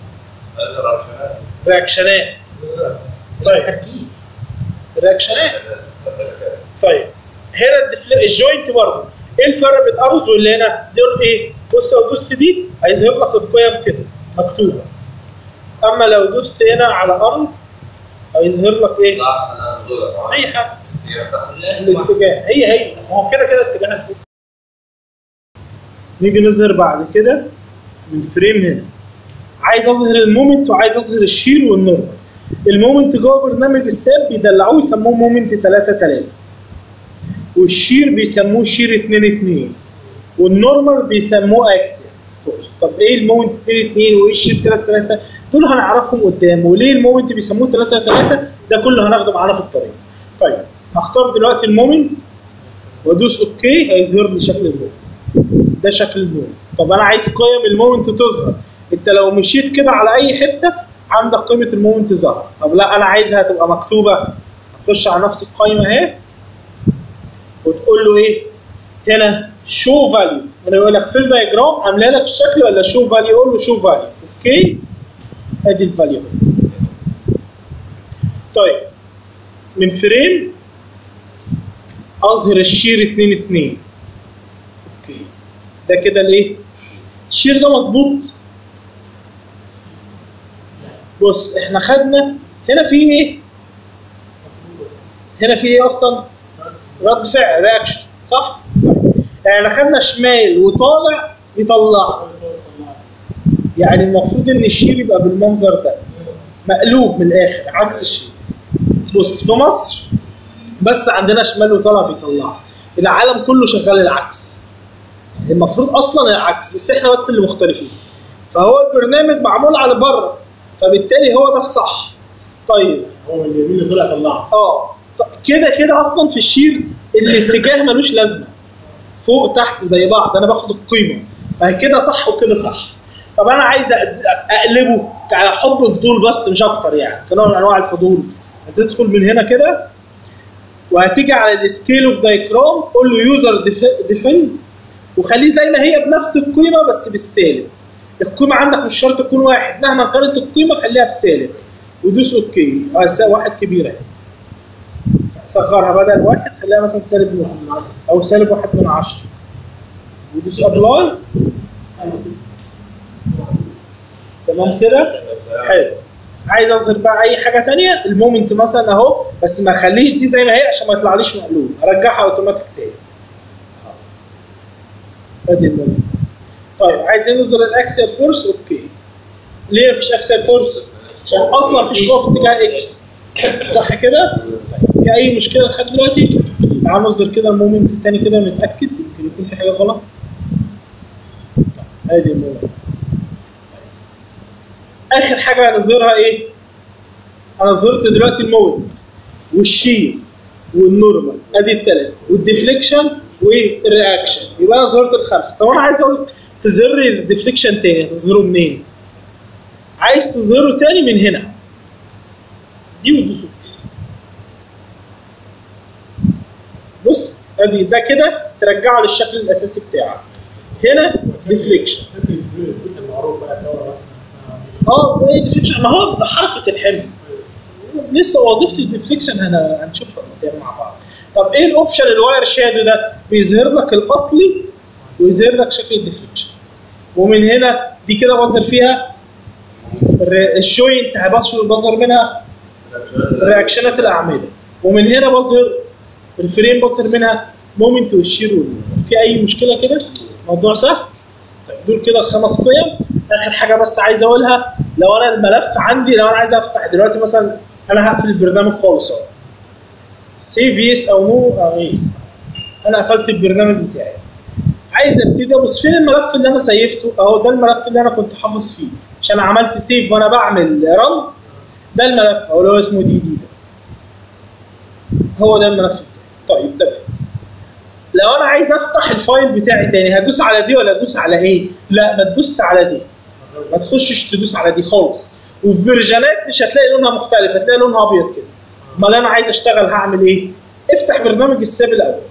رياكشنات طيب تركيز رياكشنات طيب هنا الدفل... الجوينت برضه ايه الفرق بين ارز واللي هنا دول ايه بص لو دوست دي هيظهر لك القيم كده مكتوبه اما لو دوست هنا على ارض هيظهر لك ايه لا احسن انا دول طبعا اي حاجه الاسم أحسن. الاتجاه هي هي ما هو كده كده اتجاهات فوق. نيجي نظهر بعد كده من فريم هنا عايز اظهر المومنت وعايز اظهر الشير والنورمال المومنت جوه برنامج الساب بيدلعوه يسموه مومنت 3 3 والشير بيسموه شير 2 2 والنورمال بيسموه اكسل فورس طب ايه المومنت 2 2 وايه الشير 3 3 دول هنعرفهم قدام وليه المومنت بيسموه 3 3 ده كله هناخده معانا في الطريق طيب هختار دلوقتي المومنت وادوس اوكي هيظهر لي شكل المومنت ده شكل المومنت طب انا عايز قيم المومنت تظهر انت لو مشيت كده على اي حته عندك قيمه المومنت ظهر طب لا انا عايزها تبقى مكتوبه هتخش على نفس القائمه اهي وتقول له ايه هنا شو فاليو انا يقول لك في الدايجرام عامله لك الشكل ولا شو فاليو قول له شو فاليو اوكي ادي الفاليو طيب من فريم اظهر الشير 2 2 اوكي ده كده الايه الشير ده مظبوط بص احنا خدنا هنا في ايه هنا في ايه اصلا رد فعل رياكشن صح يعني خدنا شمال وطالع يطلع يعني المفروض ان الشير يبقى بالمنظر ده مقلوب من الاخر عكس الشير بص في مصر بس عندنا شمال وطالع بيطلع العالم كله شغال العكس المفروض اصلا العكس بس احنا بس اللي مختلفين فهو البرنامج معمول على بره فبالتالي هو ده الصح طيب هو من اليمين اللي طلع طلعه اه ط- كده كده اصلا في الشير الاتجاه ملوش لازمه فوق تحت زي بعض انا باخد القيمه فهي كده صح وكده صح طب انا عايز أد- اقلبه كحب فضول بس مش اكتر يعني كنوع من انواع الفضول هتدخل من هنا كده وهتيجي على السكيل اوف دايجرام قول له يوزر ديفند وخليه زي ما هي بنفس القيمه بس بالسالب القيمه عندك مش شرط تكون واحد مهما كانت القيمه خليها بسالب ودوس اوكي آه، واحد كبيره اهي صغرها بدل واحد خليها مثلا سالب نص او سالب واحد من عشرة ودوس ابلاي تمام كده حلو عايز اظهر بقى اي حاجه تانية المومنت مثلا اهو بس ما اخليش دي زي ما هي عشان ما يطلعليش مقلوب ارجعها اوتوماتيك تاني أهو. ادي المومنت طيب عايزين نظهر الاكسل فورس اوكي ليه مفيش اكسل فورس عشان اصلا مفيش قوه في اتجاه اكس صح كده طيب. في اي مشكله لحد دلوقتي تعال نظهر كده المومنت التاني كده نتاكد يمكن يكون في حاجه غلط طيب، ادي المومنت اخر حاجه هنظهرها ايه؟ انا ظهرت دلوقتي المومنت والشير والنورمال ادي الثلاثه والديفليكشن والرياكشن يبقى انا ظهرت الخمسه طب انا عايز أظهر- تظهر لي الديفليكشن تاني هتظهره منين؟ عايز تظهره تاني من هنا دي وتدوس اوكي بص ادي ده كده ترجعه للشكل الاساسي بتاعك هنا ديفليكشن الجزء المعروف بقى الدوره بس اه ايه ديفليكشن ما هو حركه الحمل لسه وظيفه الديفليكشن هن- هنشوفها قدام مع بعض طب ايه الاوبشن الواير شادو ده بيظهر لك الاصلي ويظهر لك شكل الديفليكشن ومن هنا دي كده بظهر فيها الر- الشوينت هبظهر بظهر منها رياكشنات الاعمده ومن هنا بظهر الفريم بظهر منها مومنت والشير والمومنت. في اي مشكله كده موضوع سهل طيب دول كده الخمس قيم اخر حاجه بس عايز اقولها لو انا الملف عندي لو انا عايز افتح دلوقتي مثلا انا هقفل البرنامج خالص اهو سيف يس او نو او يس انا قفلت البرنامج بتاعي عايز ابتدي ابص فين الملف اللي انا سيفته اهو ده الملف اللي انا كنت حافظ فيه مش انا عملت سيف وانا بعمل رن ده الملف او اللي هو اسمه دي دي ده هو ده الملف بتاعي طيب تمام لو انا عايز افتح الفايل بتاعي تاني هدوس على دي ولا ادوس على ايه؟ لا ما تدوس على دي ما تخشش تدوس على دي خالص وفي فيرجنات مش هتلاقي لونها مختلف هتلاقي لونها ابيض كده امال انا عايز اشتغل هعمل ايه؟ افتح برنامج الساب الاول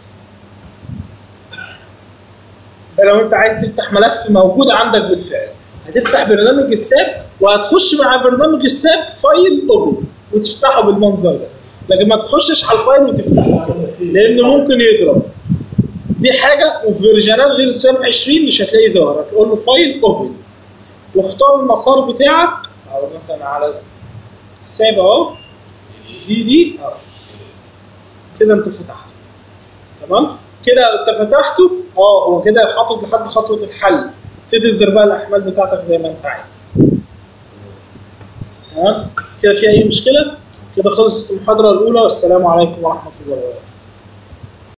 ده لو انت عايز تفتح ملف موجود عندك بالفعل هتفتح برنامج الساب وهتخش مع برنامج الساب فايل اوبن وتفتحه بالمنظر ده لكن ما تخشش على الفايل وتفتحه كده لان ممكن يضرب دي حاجه وفي فيرجنات غير سام 20 مش هتلاقيه ظاهر هتقول له فايل اوبن واختار المسار بتاعك او مثلا على الساب اهو دي دي اه كده انت فتحته تمام كده انت فتحته اه هو كده حافظ لحد خطوه الحل تبتدي تصدر بقى الاحمال بتاعتك زي ما انت عايز تمام كده في اي مشكله كده خلصت المحاضره الاولى والسلام عليكم ورحمه الله وبركاته